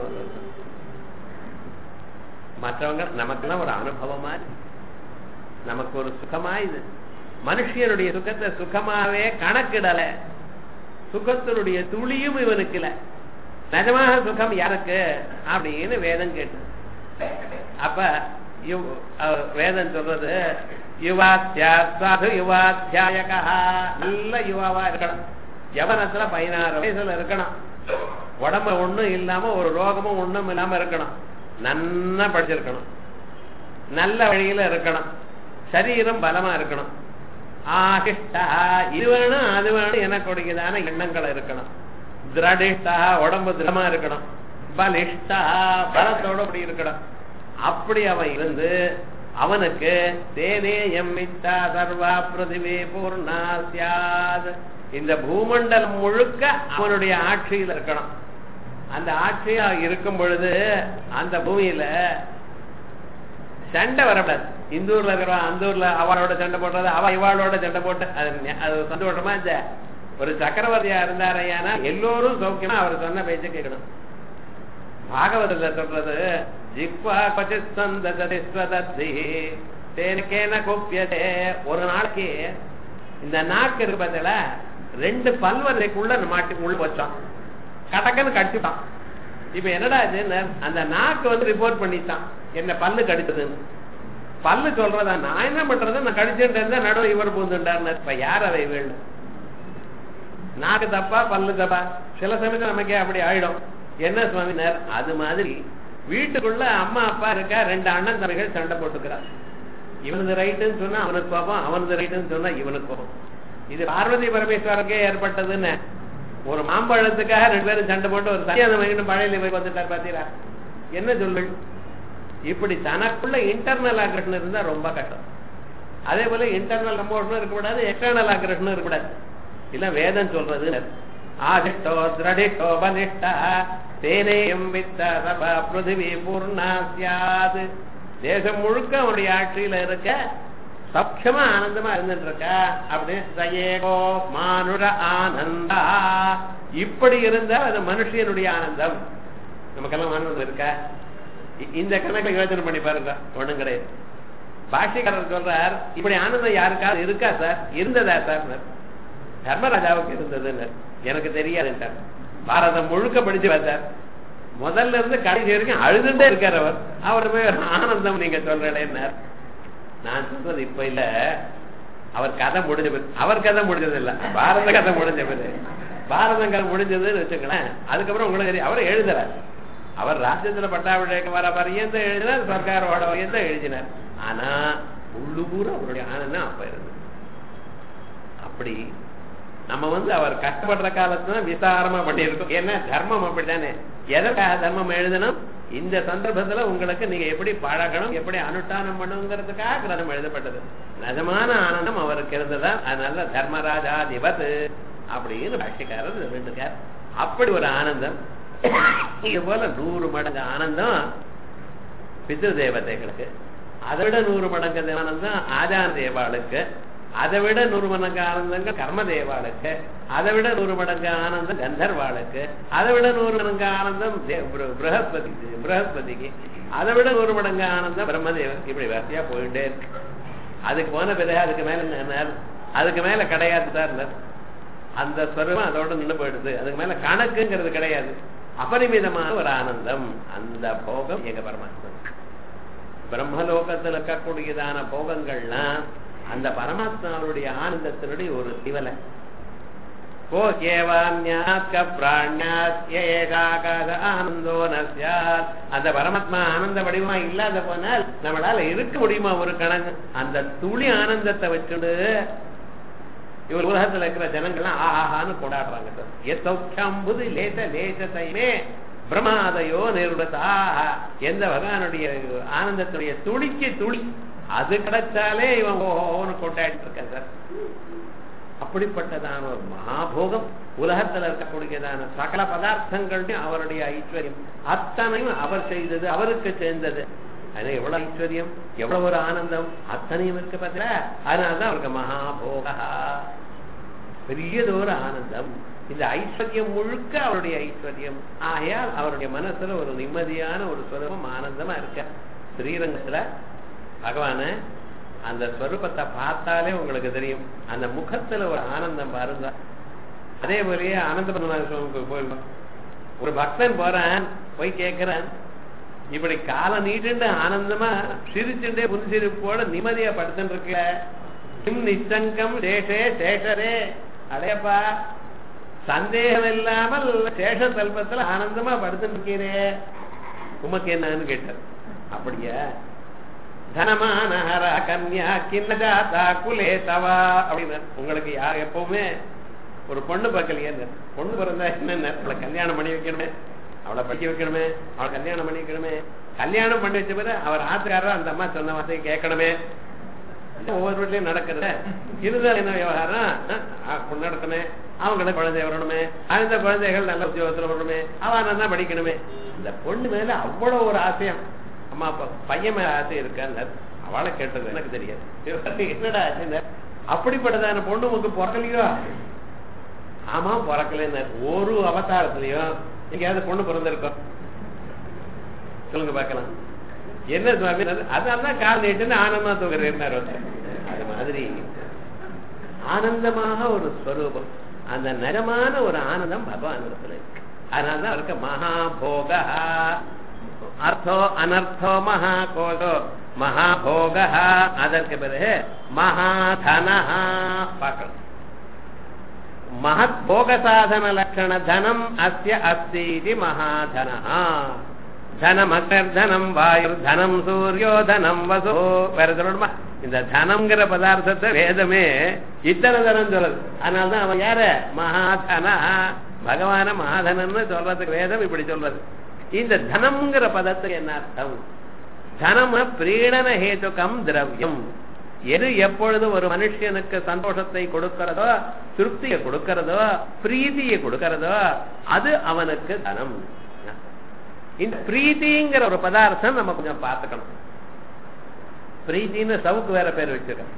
மற்றவங்க நமக்கெல்லாம் ஒரு அனுபவமா நமக்கு ஒரு சுகமா இது மனுஷனுடைய சுகத்தை சுகமாவே கணக்கிடல சுகத்தினுடைய துளியும் இவனுக்கு இல்ல நிஜமாக சுகம் யாருக்கு அப்படின்னு வேதம் கேட்டு அப்ப வேதம் சொல்றது யுவாத்தியா சாது யுவாத்தியாயகா நல்ல யுவாவா இருக்கணும் யவனத்துல பதினாறு வயசுல இருக்கணும் உடம்பு ஒண்ணும் இல்லாம ஒரு ரோகமும் ஒண்ணும் இல்லாம இருக்கணும் நன்னா படிச்சிருக்கணும் நல்ல வழியில இருக்கணும் சரீரம் பலமா இருக்கணும் ஆகிஷ்டா இது வேணும் அது வேணும் எனக்குடையதான எண்ணங்கள் இருக்கணும் திரடிஷ்டா உடம்பு திடமா இருக்கணும் பலிஷ்டா பலத்தோட அப்படி இருக்கணும் அப்படி அவன் இருந்து அவனுக்கு தேனே எம்மித்தா சர்வா பிருதிவே பூர்ணா சியாத் இந்த பூமண்டலம் முழுக்க அவனுடைய ஆட்சியில் இருக்கணும் அந்த ஆட்சியா இருக்கும் பொழுது அந்த பூமியில சண்டை வரக்கூடாது இந்த ஊர்ல இருக்கிறவன் அந்த ஊர்ல அவளோட சண்டை போடுறது அவ இவாளோட சண்டை போட்டு அது அது சந்தோஷமா இந்த ஒரு சக்கரவர்த்தியா இருந்தாரையானா எல்லோரும் சௌக்கியமா அவர் சொன்ன பேச்ச கேட்கணும் பாகவதத்துல சொல்றது ஜிக்வா பச்சிஸ்வதத்தி தேனக்கேன குப்பியதே ஒரு நாளைக்கு இந்த நாக்கு இருக்கு பார்த்தல ரெண்டு பல்வரைக்குள்ள மாட்டி உள்ள வச்சான் கடக்கன்னு கடிச்சுட்டான் இப்ப என்னடா இது அந்த நாக்கு வந்து ரிப்போர்ட் பண்ணிட்டான் என்ன பல்லு கடிச்சதுன்னு பல்லு சொல்றதா நான் என்ன பண்றது நான் கடிச்சுட்டு இருந்தா நடுவு இவர் பூந்துட்டார் இப்ப யார் அதை வேணும் நாக்கு தப்பா பல்லு தப்பா சில சமயத்துல நமக்கே அப்படி ஆயிடும் என்ன சுவாமினார் அது மாதிரி வீட்டுக்குள்ள அம்மா அப்பா இருக்கா ரெண்டு அண்ணன் தம்பிகள் சண்டை போட்டுக்கிறார் இவனது ரைட்டுன்னு சொன்னா அவனுக்கு கோபம் அவனது ரைட்டுன்னு சொன்னா இவனுக்கு கோபம் இது பார்வதி பரமேஸ்வரருக்கே ஏற்பட்டதுன்னு ஒரு மாம்பழத்துக்காக ரெண்டு பேரும் சண்டை போட்டு ஒரு சரியான மகனும் பழையில போய் வந்துட்டார் பாத்தீங்களா என்ன சொல்லு இப்படி தனக்குள்ள இன்டர்னல் ஆக்ரஷன் இருந்தா ரொம்ப கஷ்டம் அதே போல இன்டர்னல் எமோஷனும் இருக்கக்கூடாது எக்ஸ்டர்னல் ஆக்ரஷனும் இருக்கக்கூடாது இல்ல வேதம் சொல்றது ஆதிஷ்டோ திரடிஷ்டோ பலிஷ்டா தேனேயம் வித்த சபா பிருதிவி பூர்ணா சியாது தேசம் முழுக்க அவனுடைய ஆட்சியில இருக்க சௌக்கியமா ஆனந்தமா இருந்துட்டு இருக்கா அப்படின்னு சயேகோ மானுட ஆனந்தா இப்படி இருந்தா அது மனுஷனுடைய ஆனந்தம் நமக்கெல்லாம் ஆனந்தம் இருக்கா இந்த கணக்குல யோசனை பண்ணி பாருங்க ஒண்ணும் கிடையாது பாஷ்யக்காரர் சொல்றார் இப்படி ஆனந்தம் யாருக்காவது இருக்கா சார் இருந்ததா சார் தர்மராஜாவுக்கு இருந்ததுன்னு எனக்கு தெரியாதுன்றார் பாரதம் முழுக்க படிச்சு வந்தார் முதல்ல இருந்து கடைசி வரைக்கும் அழுதுட்டே இருக்கார் அவர் அவர் போய் ஆனந்தம் நீங்க சொல்றேன்னார் நான் சொல்றது இப்ப இல்ல அவர் கதை முடிஞ்ச பிறகு அவர் கதை முடிஞ்சது இல்ல பாரத கதை முடிஞ்ச பிறகு பாரதம் கதை முடிஞ்சதுன்னு வச்சுங்களேன் அதுக்கப்புறம் உங்களுக்கு தெரியும் அவரை எழுதுறாரு அவர் ராஜ்யத்துல பட்டாபிஷேகம் வர பரியந்த எழுதினார் சர்க்காரோட வரையந்த எழுதினார் ஆனா உள்ளூர் அவருடைய ஆனந்தம் அப்ப இருந்தது அப்படி நம்ம வந்து அவர் கஷ்டப்படுற காலத்துல விசாரமா பண்ணியிருக்கோம் ஏன்னா தர்மம் அப்படித்தானே எதற்காக தர்மம் எழுதணும் இந்த சந்தர்ப்பத்துல உங்களுக்கு நீங்க எப்படி பழகணும் எப்படி அனுஷ்டானம் பண்ணுங்கிறதுக்காக கிரதம் எழுதப்பட்டது நிஜமான ஆனந்தம் அவருக்கு இருந்ததா அதனால தர்மராஜா திபத் அப்படின்னு பாஷ்யக்காரர் வேண்டுக்கார் அப்படி ஒரு ஆனந்தம் இது போல நூறு மடங்கு ஆனந்தம் பித்ரு தேவதைகளுக்கு அதை விட நூறு மடங்கு ஆனந்தம் ஆஜான தேவாளுக்கு அதை விட நூறு மடங்கு ஆனந்தங்கள் கர்ம தேவாளுக்கு அதை விட நூறு மடங்கு ஆனந்தம் கந்தர்வாளுக்கு அதை விட நூறு மடங்கு ஆனந்தம் பிரகஸ்பதி பிரகஸ்பதிக்கு அதை விட நூறு மடங்கு ஆனந்தம் பிரம்மதேவன் இப்படி வரிசையா போயிட்டே இருக்கு அதுக்கு போன பிறகு அதுக்கு மேல என்ன அதுக்கு மேல கிடையாது சார் அந்த ஸ்வரூபம் அதோட நின்று போயிடுது அதுக்கு மேல கணக்குங்கிறது கிடையாது அபரிமிதமான ஒரு ஆனந்தம் அந்த போகம் எங்க பரமாத்மா பிரம்மலோகத்தில் இருக்கக்கூடியதான போகங்கள்லாம் அந்த பரமாத்மாவுடைய ஆனந்தத்தினுடைய ஒரு திவலை கோ கேவான்யாத்க பிராண்யாத் ஏகாகாத ஆனந்தோ நஸ்யாத் அந்த பரமாத்மா ஆனந்த வடிவமா இல்லாத போனால் நம்மளால இருக்க முடியுமா ஒரு கணக்கு அந்த துளி ஆனந்தத்தை வச்சுட்டு இவர் உலகத்துல இருக்கிற ஜனங்கள்லாம் ஆஹான்னு கொண்டாடுறாங்க சார் எத்தௌக்கியம்புது லேச லேசத்தையுமே பிரமாதையோ நிர்வதா எந்த பகவானுடைய ஆனந்தத்துடைய துளிக்கு துளி அது கிடைச்சாலே இவன் ஓன்னு கொண்டாடிட்டு இருக்கான் சார் அப்படிப்பட்டதான ஒரு மகாபோகம் உலகத்துல இருக்கக்கூடியதான சகல பதார்த்தங்களையும் அவருடைய ஐஸ்வர்யம் அத்தனையும் அவர் செய்தது அவருக்கு சேர்ந்தது அது எவ்வளவு ஐஸ்வர்யம் எவ்வளவு ஒரு ஆனந்தம் அத்தனையும் இருக்கு பார்த்தீங்களா அதனாலதான் அவருக்கு மகாபோகா பெரியதொரு ஆனந்தம் இந்த ஐஸ்வர்யம் முழுக்க அவருடைய ஐஸ்வர்யம் ஆகையால் அவருடைய மனசுல ஒரு நிம்மதியான ஒரு ஸ்வரூபம் ஆனந்தமா இருக்க ஸ்ரீரங்கத்துல பகவான அந்த ஸ்வரூபத்தை பார்த்தாலே உங்களுக்கு தெரியும் அந்த முகத்துல ஒரு ஆனந்தம் பாருங்க அதே போலயே ஆனந்த சுவாமிக்கு போயிருந்தோம் ஒரு பக்தன் போறான் போய் கேட்கிறான் இப்படி காலை நீட்டுண்டு ஆனந்தமா சிரிச்சுட்டே புன்சிரிப்போட நிம்மதியா படுத்துட்டு இருக்கல கிம் நிச்சங்கம் சேஷே சேஷரே அடையப்பா சந்தேகம் இல்லாமல் சேஷ தல்பத்துல ஆனந்தமா படுத்துட்டு இருக்கீரே உமக்கு என்னன்னு கேட்டார் அப்படியா தனமானஹர கன்யா கிண்ணஜாதா குலே தவா அப்படின்னு உங்களுக்கு யார் எப்பவுமே ஒரு பொண்ணு பார்க்கலையே பொண்ணு பிறந்தா என்ன அவளை கல்யாணம் பண்ணி வைக்கணுமே அவளை படிக்க வைக்கணுமே அவளை கல்யாணம் பண்ணி வைக்கணுமே கல்யாணம் பண்ணி வச்ச பிறகு அவர் ஆத்துக்காரர் அந்த அம்மா சொன்ன வார்த்தையை கேட்கணுமே ஒவ்வொரு வீட்லயும் நடக்குது இருந்தால் என்ன விவகாரம் நடக்கணுமே அவங்களுக்கு குழந்தை வரணுமே அந்த குழந்தைகள் நல்ல உத்தியோகத்துல வரணுமே அவன் நல்லா படிக்கணுமே இந்த பொண்ணு மேல அவ்வளவு ஒரு ஆசையம் அம்மா அப்பா பையன் மேல ஆசை இருக்கான்னு அவளை கேட்டது எனக்கு தெரியாது என்னடா ஆச்சுன்னு அப்படிப்பட்டதான பொண்ணு உங்களுக்கு பிறக்கலையோ ஆமா பிறக்கலன்னு ஒரு அவதாரத்திலையும் எங்கேயாவது பொண்ணு பிறந்திருக்கோம் சொல்லுங்க பார்க்கலாம் என்ன சுவாமி அதனாலதான் கால் நீட்டுன்னு ஆனந்தமா தூக்குறேன் அது மாதிரி ஆனந்தமாக ஒரு ஸ்வரூபம் அந்த நரமான ஒரு ஆனந்தம் பகவான் இருக்கு அதனாலதான் அவருக்கு மகாபோக அர்த்தோ அனர்த்தோ மகாகோஷோ மகாபோக அதற்கு பிறகு மகாதனா பார்க்கணும் மகத் போக சாதன லட்சண தனம் அஸ்ய அஸ்தி இது மகாதன தனம் அகர்தனம் வாயு தனம் சூரியோ தனம் வசோ வேற சொல்லணுமா இந்த தனம்ங்கிற பதார்த்தத்தை வேதமே இத்தனை தனம் சொல்லுது அதனால்தான் அவன் யார மகாதன பகவான மகாதனன்னு சொல்றதுக்கு வேதம் இப்படி சொல்றது இந்த தனம்ங்கிற பதத்துக்கு என்ன அர்த்தம் தனம பிரீடன ஹேதுகம் திரவியம் எது எப்பொழுது ஒரு மனுஷனுக்கு சந்தோஷத்தை கொடுக்கிறதோ திருப்தியை கொடுக்கிறதோ பிரீதியை கொடுக்கிறதோ அது அவனுக்கு தனம் இந்த பிரீத்திங்கிற ஒரு பதார்த்தம் நம்ம கொஞ்சம் பார்த்துக்கணும் பிரீத்தின்னு சவுக்கு வேற பேர் வச்சிருக்கோம்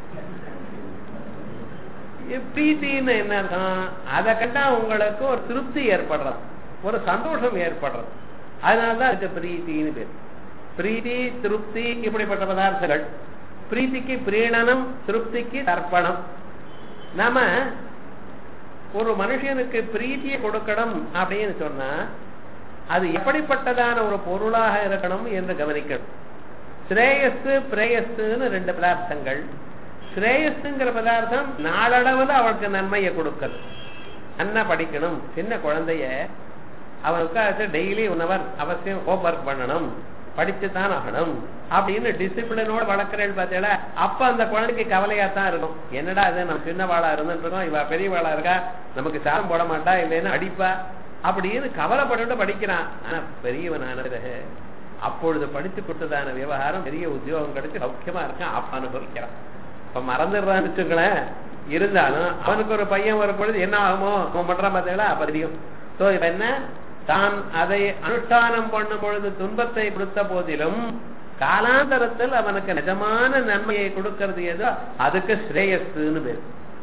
பிரீத்தின்னு என்ன அர்த்தம் அதை கண்டா உங்களுக்கு ஒரு திருப்தி ஏற்படுறது ஒரு சந்தோஷம் ஏற்படுறது அதனாலதான் அதுக்கு பிரீத்தின்னு பேர் பிரீத்தி திருப்தி இப்படிப்பட்ட பதார்த்தங்கள் பிரீத்திக்கு பிரீணனம் திருப்திக்கு தர்ப்பணம் நாம ஒரு மனுஷனுக்கு பிரீத்தியை கொடுக்கணும் அப்படின்னு சொன்னா அது எப்படிப்பட்டதான ஒரு பொருளாக இருக்கணும் என்று கவனிக்கணும் ஸ்ரேயஸ் பிரேயஸ்ன்னு ரெண்டு பதார்த்தங்கள் ஸ்ரேயஸ்ங்கிற பதார்த்தம் நாளளவுல அவளுக்கு நன்மையை கொடுக்கணும் நல்லா படிக்கணும் சின்ன குழந்தைய அவன் உட்காந்து டெய்லி ஒன் ஹவர் அவசியம் ஹோம் ஒர்க் பண்ணணும் படிச்சு தான் ஆகணும் அப்படின்னு டிசிப்ளினோட வளர்க்குறேன் பார்த்தீங்களா அப்ப அந்த குழந்தைக்கு கவலையா தான் இருக்கும் என்னடா இது நம்ம சின்னவாளா இருந்துருக்கோம் இவ பெரியவாளா இருக்கா நமக்கு சாரம் போட மாட்டா இல்லைன்னா அடிப்பா அப்படின்னு கவலைப்பட்டு படிக்கிறான் ஆனா பெரியவனான பிறகு அப்பொழுது படித்து கொடுத்ததான விவகாரம் பெரிய உத்தியோகம் கிடைச்சு சௌக்கியமா இருக்கான் அப்ப அனுபவிக்கிறான் இப்ப மறந்துடுறான்னு வச்சுங்களேன் இருந்தாலும் அவனுக்கு ஒரு பையன் வரும் பொழுது என்ன ஆகுமோ அவன் பண்றான் பார்த்தீங்களா அப்ப தெரியும் சோ இப்ப என்ன தான் அதை அனுஷ்டானம் பண்ணும் பொழுது துன்பத்தை கொடுத்த போதிலும் காலாந்தரத்தில் அவனுக்கு நிஜமான நன்மையை கொடுக்கிறது ஏதோ அதுக்கு ஸ்ரேயஸ்ன்னு பேரு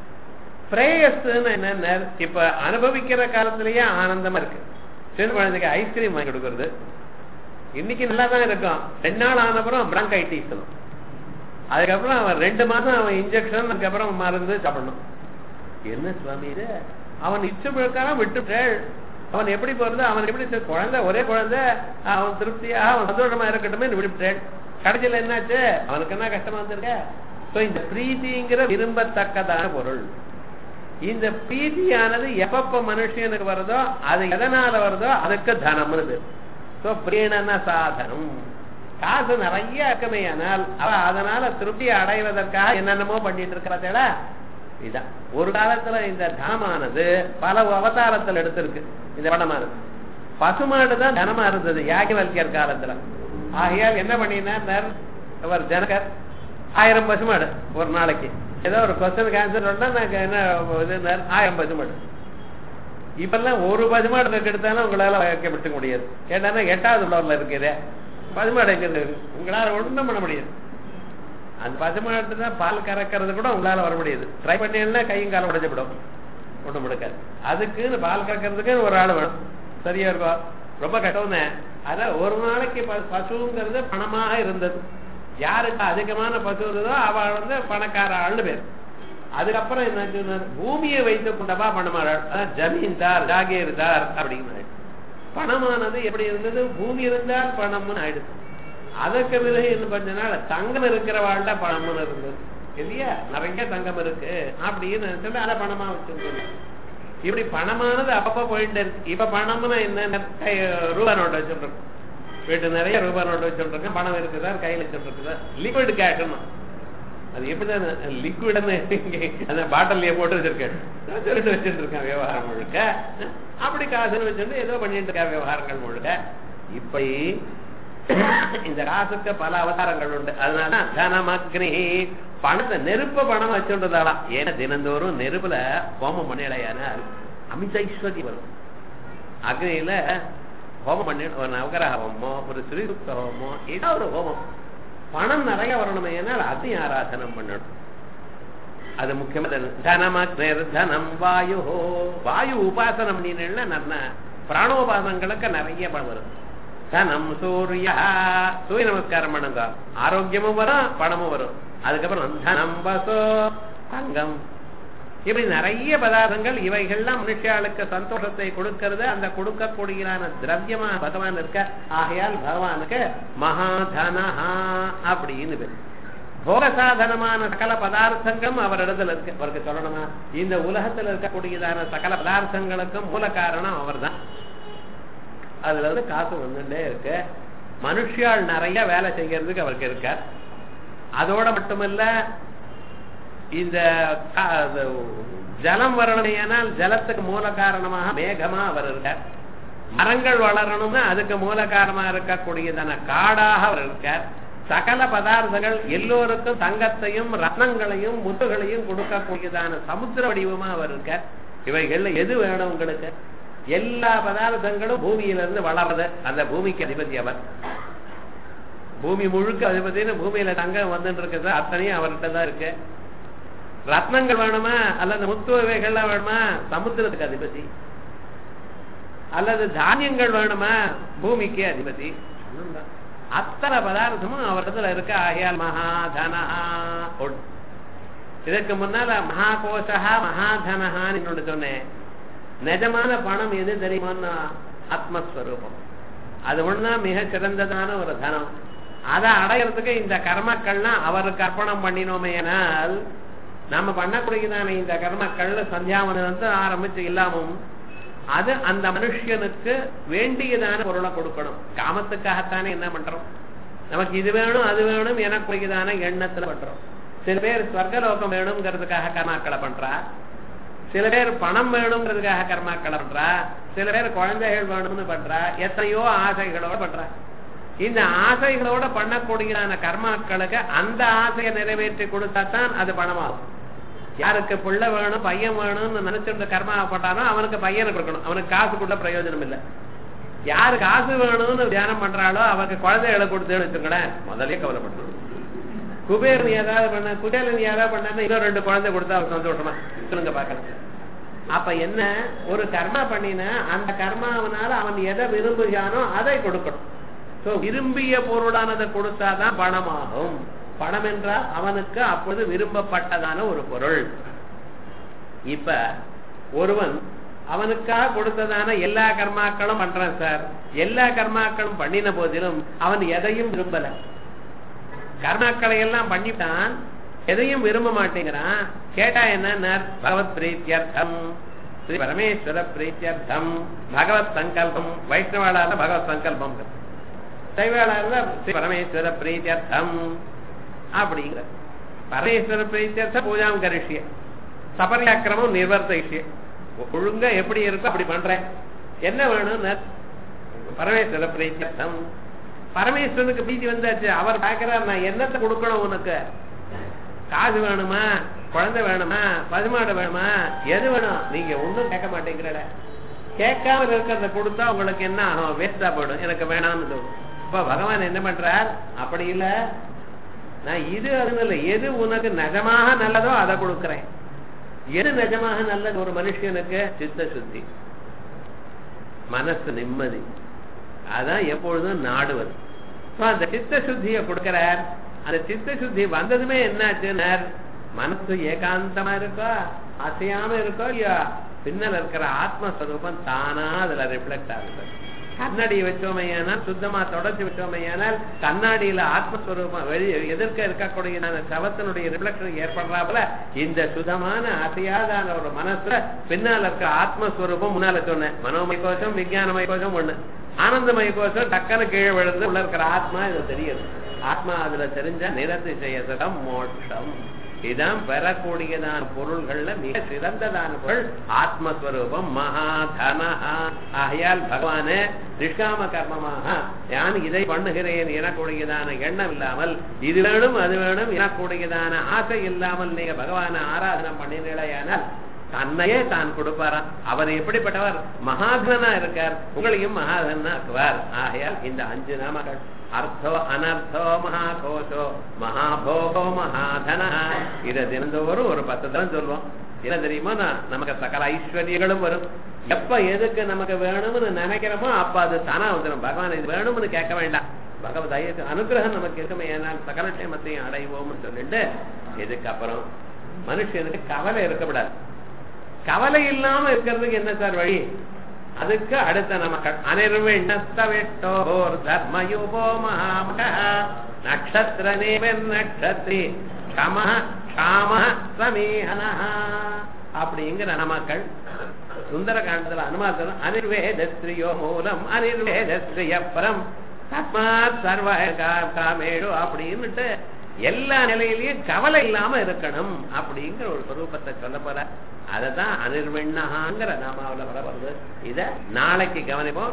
பிரேயஸ்ன்னு என்ன இப்ப அனுபவிக்கிற காலத்திலேயே ஆனந்தமா இருக்கு சின்ன குழந்தைக்கு ஐஸ்கிரீம் வாங்கி கொடுக்கறது இன்னைக்கு நல்லா தான் இருக்கும் ரெண்டு நாள் ஆனப்புறம் பிராங்கைட்டிஸ் அதுக்கப்புறம் அவன் ரெண்டு மாசம் அவன் இன்ஜெக்ஷன் அதுக்கப்புறம் மருந்து சாப்பிடணும் என்ன சுவாமி இது அவன் இச்சை பிழக்காம விட்டுட்டேள் அவன் எப்படி போறது அவன் எப்படி சரி, குழந்தை ஒரே குழந்தை அவன் திருப்தியாக அவன் சந்தோஷமா இருக்கட்டுமே விட்டுட்டேன் கடைசியில் என்னாச்சு அவனுக்கு என்ன கஷ்டமா வந்திருக்க So, இந்த பிரீத்திங்கிற விரும்பத்தக்கதான பொருள் இந்த பிரீதியானது எப்பப்ப மனுஷனுக்கு வருதோ அது எதனால வருதோ அதுக்கு தனம்னு பேர் சோ பிரீணன சாதனம் காசு நிறைய இருக்கமையானால் அவ அதனால திருப்தி அடைவதற்காக என்னென்னமோ பண்ணிட்டு இருக்கிறதா இதான் ஒரு காலத்துல இந்த தனமானது பல அவதாரத்தில் எடுத்திருக்கு இந்த படமானது பசுமாடு தான் தனமா இருந்தது யாகிவல்யர் காலத்துல ஆகையால் என்ன பண்ணினார் அவர் ஜனகர் ஆயிரம் பசுமாடு ஒரு நாளைக்கு ஏதோ ஒரு கொஸ்டின் ஆன்சர் சொன்னா நாங்க என்ன இது ஆயிரம் பசுமாடு இப்பெல்லாம் ஒரு பசுமாடு எடுத்தாலும் உங்களால வைக்கப்பட்டு முடியாது ஏன்னா எட்டாவது ஃப்ளோர்ல இருக்குது பசுமாடு எங்க இருக்கு உங்களால ஒண்ணும் பண்ண முடியாது அந்த பசுமாட்டு தான் பால் கறக்கிறது கூட உங்களால வர முடியாது ட்ரை பண்ணீங்கன்னா கையும் காலம் உடைஞ்சப்படும் ஒண்ணும் முடுக்காது அதுக்குன்னு பால் கறக்கிறதுக்கு ஒரு ஆள் வேணும் சரியா இருக்கும் ரொம்ப கஷ்டம் அதான் ஒரு நாளைக்கு ப- பசுங்கிறது பணமாக இருந்தது யாருக்கு அதிகமான பசு இருந்ததோ அவ வந்து பணக்கார ஆள்னு பேர் அதுக்கப்புறம் என்ன சொன்னார் பூமியை வைத்து கொண்டவா பணமாறாள் அதான் ஜமீன்தார் ஜாகீர்தார் அப்படின்னு பணமானது எப்படி இருந்தது பூமி இருந்தால் பணம்னு ஆயிடுது அதற்கு பிறகு இன்னும் கொஞ்ச நாள் தங்கம் இருக்கிறவாள்ட பணம்னு இருந்தது இல்லையா நிறைய தங்கம் இருக்கு அப்படின்னு சொல்லி அதை பணமா வச்சிருக்கோம் இப்படி பணமானது அப்பப்ப போயிட்டு இருக்கு இப்ப பணம்னா என்ன கை- ரூபா நோட்டு வச்சுருக்கோம் வீட்டு நிறைய ரூபா நோட்டு வச்சுருக்கேன் பணம் இருக்குதா கையில் வச்சுருக்குதா லிக்விட் கேஷ்னா அது எப்படிதான் லிக்விட்னு அந்த பாட்டில் போட்டு வச்சிருக்கேன் சொல்லிட்டு வச்சுட்டு இருக்கேன் விவகாரம் முழுக்க அப்படி காசுன்னு வச்சுட்டு ஏதோ பண்ணிட்டு இருக்க விவகாரங்கள் முழுக்க இப்படி இந்த காசுக்கு பல அவதாரங்கள் உண்டு அதனால தனமக்னி பணத்தை நெருப்ப பணம் வச்சுன்றதாலாம் ஏன்னா தினந்தோறும் நெருப்புல ஹோமம் பண்ணிடையானால் அமித ஐஸ்வர்யம் வரும் அக்னியில ஹோமம் பண்ணி ஒரு நவகரக ஹோமமோ ஒரு ஸ்ரீருக்த ஹோமமோ ஏதோ ஒரு ஹோமம் பணம் நிறைய வரணுமே ஏனால் அதையும் ஆராதனம் பண்ணணும் அது முக்கியமா தனமக்னிர் தனம் வாயு வாயு உபாசனம் பண்ணினா நல்ல பிராணோபாசனங்களுக்கு நிறைய பணம் வரும் தனம் சூர்யா சூரிய நமஸ்காரம் பண்ணுங்க ஆரோக்கியமும் வரும் பணமும் வரும் அதுக்கப்புறம் தனம் வசோ தங்கம் இப்படி நிறைய பதார்த்தங்கள் இவைகள்லாம் மனுஷாளுக்கு சந்தோஷத்தை கொடுக்கிறது அந்த கொடுக்கக்கூடியதான திரவியமா பகவான் இருக்க ஆகையால் பகவானுக்கு மகாதனஹா அப்படின்னு பேர் போக சாதனமான சகல பதார்த்தங்களும் அவரிடத்துல இருக்கு அவருக்கு சொல்லணுமா இந்த உலகத்துல இருக்கக்கூடியதான சகல பதார்த்தங்களுக்கும் மூல காரணம் அவர்தான் அதுல இருந்து காசு வந்துட்டே இருக்கு மனுஷியால் நிறைய வேலை செய்யறதுக்கு அவருக்கு இருக்கார் அதோட மட்டுமல்ல இந்த கா- அது ஜலம் வரணுமையானால் ஜலத்துக்கு மூல காரணமாக மேகமா அவர் இருக்கார் மரங்கள் வளரணும்னா அதுக்கு மூல காரணமா இருக்கக்கூடியதான காடாக அவர் இருக்கார் சகல பதார்த்தங்கள் எல்லோருக்கும் தங்கத்தையும் ரத்னங்களையும் முத்துகளையும் கொடுக்கக்கூடியதான சமுத்திர வடிவமா அவர் இருக்கார் இவைகள்ல எது வேணும் உங்களுக்கு எல்லா பதார்த்தங்களும் பூமியிலிருந்து வளர்றது அந்த பூமிக்கு அதிபதி அவர் பூமி முழுக்க அதிபதினு பூமியில தங்கம் வந்துட்டு இருக்குது அத்தனையும் அவர்கிட்ட தான் இருக்கு ரத்னங்கள் வேணுமா அல்லது முத்து வகைகள்லாம் வேணுமா சமுத்திரத்துக்கு அதிபதி அல்லது தானியங்கள் வேணுமா பூமிக்கு அதிபதி ஒண்ணும்தான். அத்தனை பதார்த்தமும் அவரிடத்துல இருக்க ஆகையால் மகாதனா ஒண்ணு. இதற்கு முன்னால மகாகோஷா மகாதனஹான்னு இன்னொன்னு சொன்னேன் நிஜமான பணம் எது தெரியுமான்னா ஆத்மஸ்வரூபம் அது ஒண்ணுதான் மிக சிறந்ததான ஒரு தனம் அதை அடையிறதுக்கு இந்த கர்மக்கள்லாம் அவருக்கு அர்ப்பணம் பண்ணினோமேனால் நம்ம பண்ணக்கூடியதான இந்த கர்மக்கள் சந்தியாவனத்தை ஆரம்பிச்சு இல்லாமும் அது அந்த மனுஷனுக்கு வேண்டியதான பொருளை கொடுக்கணும் காமத்துக்காகத்தானே என்ன பண்றோம் நமக்கு இது வேணும் அது வேணும் எனக்குரியதான எண்ணத்துல பண்றோம் சில பேர் ஸ்வர்கலோகம் வேணுங்கிறதுக்காக கர்மாக்களை பண்றா சில பேர் பணம் வேணுங்கிறதுக்காக கர்மாக்களை பண்றா சில பேர் குழந்தைகள் வேணும்னு பண்றா எத்தனையோ ஆசைகளோட பண்றா இந்த ஆசைகளோட பண்ணக்கூடியதான கர்மாக்களுக்கு அந்த ஆசையை நிறைவேற்றி கொடுத்தா தான் அது பணமாகும் யாருக்கு பிள்ளை வேணும் பையன் வேணும்னு நினைச்சிருந்த கர்மா பண்றானோ அவனுக்கு பையனை கொடுக்கணும் அவனுக்கு காசு கொடுத்த பிரயோஜனம் இல்லை யாரு காசு வேணும்னு தியானம் பண்றாளோ அவருக்கு குழந்தைகளை கொடுத்தேன்னு வச்சுக்கோங்களேன் முதலே கவலைப்படணும் குபேரன் ஏதாவது பண்ண குபேரன் ஏதாவது பண்ணா இன்னும் ரெண்டு குழந்தை கொடுத்தா அவர் சந்தோஷமா சொல்லுங்க பாக்கலாம் அப்ப என்ன ஒரு கர்மா பண்ணினா அந்த கர்மாவனால அவன் எதை விரும்புகிறானோ அதை கொடுக்கணும் சோ விரும்பிய பொருளானதை கொடுத்தாதான் பணமாகும் பணம் என்றால் அவனுக்கு அப்பொழுது விரும்பப்பட்டதான ஒரு பொருள் இப்ப ஒருவன் அவனுக்காக கொடுத்ததான எல்லா கர்மாக்களும் பண்றான் சார் எல்லா கர்மாக்களும் பண்ணின போதிலும் அவன் எதையும் விரும்பல கர்மாக்களை எல்லாம் பண்ணிட்டான் எதையும் விரும்ப மாட்டேங்கிறான் கேட்டா என்ன பகவத் பிரீத்தியர்த்தம் ஸ்ரீ பரமேஸ்வர பிரீத்தியர்த்தம் பகவத் சங்கல்பம் வைஷ்ணவாளால பகவத் சங்கல்பம் சைவாளால ஸ்ரீ பரமேஸ்வர பிரீத்தியர்த்தம் அப்படிங்கிற பரமேஸ்வர பிரீத்தியர்த்த பூஜாம் கரிஷ்ய சபரியாக்கிரமம் நிர்வர்த்திஷ்ய ஒழுங்கா எப்படி இருக்கோ அப்படி பண்றேன் என்ன வேணும் பரமேஸ்வர பிரீத்தியர்த்தம் பரமேஸ்வரனுக்கு பிரீத்தி வந்தாச்சு அவர் பாக்குறார் நான் என்னத்தை கொடுக்கணும் உனக்கு காசு வேணுமா குழந்தை வேணுமா பசுமாடு வேணுமா எது வேணும் நீங்க ஒண்ணும் கேட்க மாட்டேங்கிறட கேட்காம இருக்கிறத கொடுத்தா உங்களுக்கு என்ன ஆகும் வேஸ்டா போயிடும் எனக்கு வேணாம்னு தோணும் இப்ப பகவான் என்ன பண்றார் அப்படி இல்ல நான் இது அது இல்லை எது உனக்கு நிஜமாக நல்லதோ அதை கொடுக்கிறேன் எது நிஜமாக நல்லது ஒரு மனுஷனுக்கு சித்த சுத்தி மனசு நிம்மதி அதான் எப்பொழுதும் நாடுவது அந்த சித்த சுத்திய கொடுக்கிறார் அந்த சித்த சுத்தி வந்ததுமே என்னாச்சுன்னா மனசு ஏகாந்தமா இருக்கோ அசையாம இருக்கோ இல்லையா பின்னல் இருக்கிற ஆத்மஸ்வரூபம் தானா அதுல ரிஃப்ளெக்ட் ஆகுது கண்ணாடி வச்சோமையானால் சுத்தமா தொடச்சு வச்சோமையானால் கண்ணாடியில ஆத்மஸ்வரூபம் வெளி எதிர்க்க இருக்கக்கூடிய சவத்தினுடைய ரிஃப்ளெக்ஷன் ஏற்படுறாப்புல இந்த சுதமான அசையாதான ஒரு மனசுல பின்னால இருக்க ஆத்மஸ்வரூபம் முன்னால சொன்னேன் மனோமய கோஷம் விஞ்ஞானமய கோஷம் ஒண்ணு ஆனந்தமய கோஷம் டக்குன்னு கீழே விழுந்து உள்ள இருக்கிற ஆத்மா இது தெரியுது ஆத்மா அதுல தெரிஞ்ச நிரதிசயம் மோட்சம் இதான் பெறக்கூடியதான பொருள்கள்ல மிக சிறந்ததான பொருள் ஆத்மஸ்வரூபம் மகாதன ஆகையால் பகவானே நிஷ்காம கர்மமாக நான் இதை பண்ணுகிறேன் எனக்கூடியதான எண்ணம் இல்லாமல் இது வேணும் அது வேணும் எனக்கூடியதான ஆசை இல்லாமல் நீங்க பகவான ஆராதனை பண்ணினீங்களேயானால் தன்னையே தான் கொடுப்பாராம் அவர் எப்படிப்பட்டவர் மகாதனா இருக்கார் உங்களையும் மகாதனா இருக்குவார் ஆகையால் இந்த அஞ்சு நாமகள் அர்த்தோ அனர்த்தோ மகாகோஷோ மகாபோகோ மகாதன இதை தினந்தோறும் ஒரு பத்து தரம் சொல்லுவோம் என்ன தெரியுமா நமக்கு சகல ஐஸ்வர்யங்களும் வரும் எப்ப எதுக்கு நமக்கு வேணும்னு நினைக்கிறோமோ அப்ப அது தானா வந்துடும் பகவான் இது வேணும்னு கேட்க வேண்டாம் பகவத் அனுகிரகம் நமக்கு இருக்குமே ஏனால் சகல க்ஷேமத்தையும் அடைவோம்னு சொல்லிட்டு இதுக்கப்புறம் மனுஷனுக்கு கவலை இருக்கக்கூடாது கவலை இல்லாம இருக்கிறதுக்கு என்ன சார் வழி அதுக்கு அடுத்த நமக்கு அனிர்விண்ணஸ்தவிட்டோர் தர்மயுபோ மகாமக நட்சத்திர நேமன் நட்சத்திரி க்ஷம க்ஷாம சமீஹன அப்படிங்கிற நமக்கள் சுந்தர காண்டத்துல அனுமாசனம் அனிர்வேதஸ்திரியோ மூலம் அனிர்வேதஸ்திரியப்பரம் தஸ்மாத் சர்வ காமேடு அப்படின்னுட்டு எல்லா நிலையிலையும் கவலை இல்லாம இருக்கணும் அப்படிங்கிற ஒரு ஸ்வரூபத்தை சொல்ல போற அததான் அனிர்வெண்ணகாங்கிற நாமாவில வர வருது இத நாளைக்கு கவனிப்போம்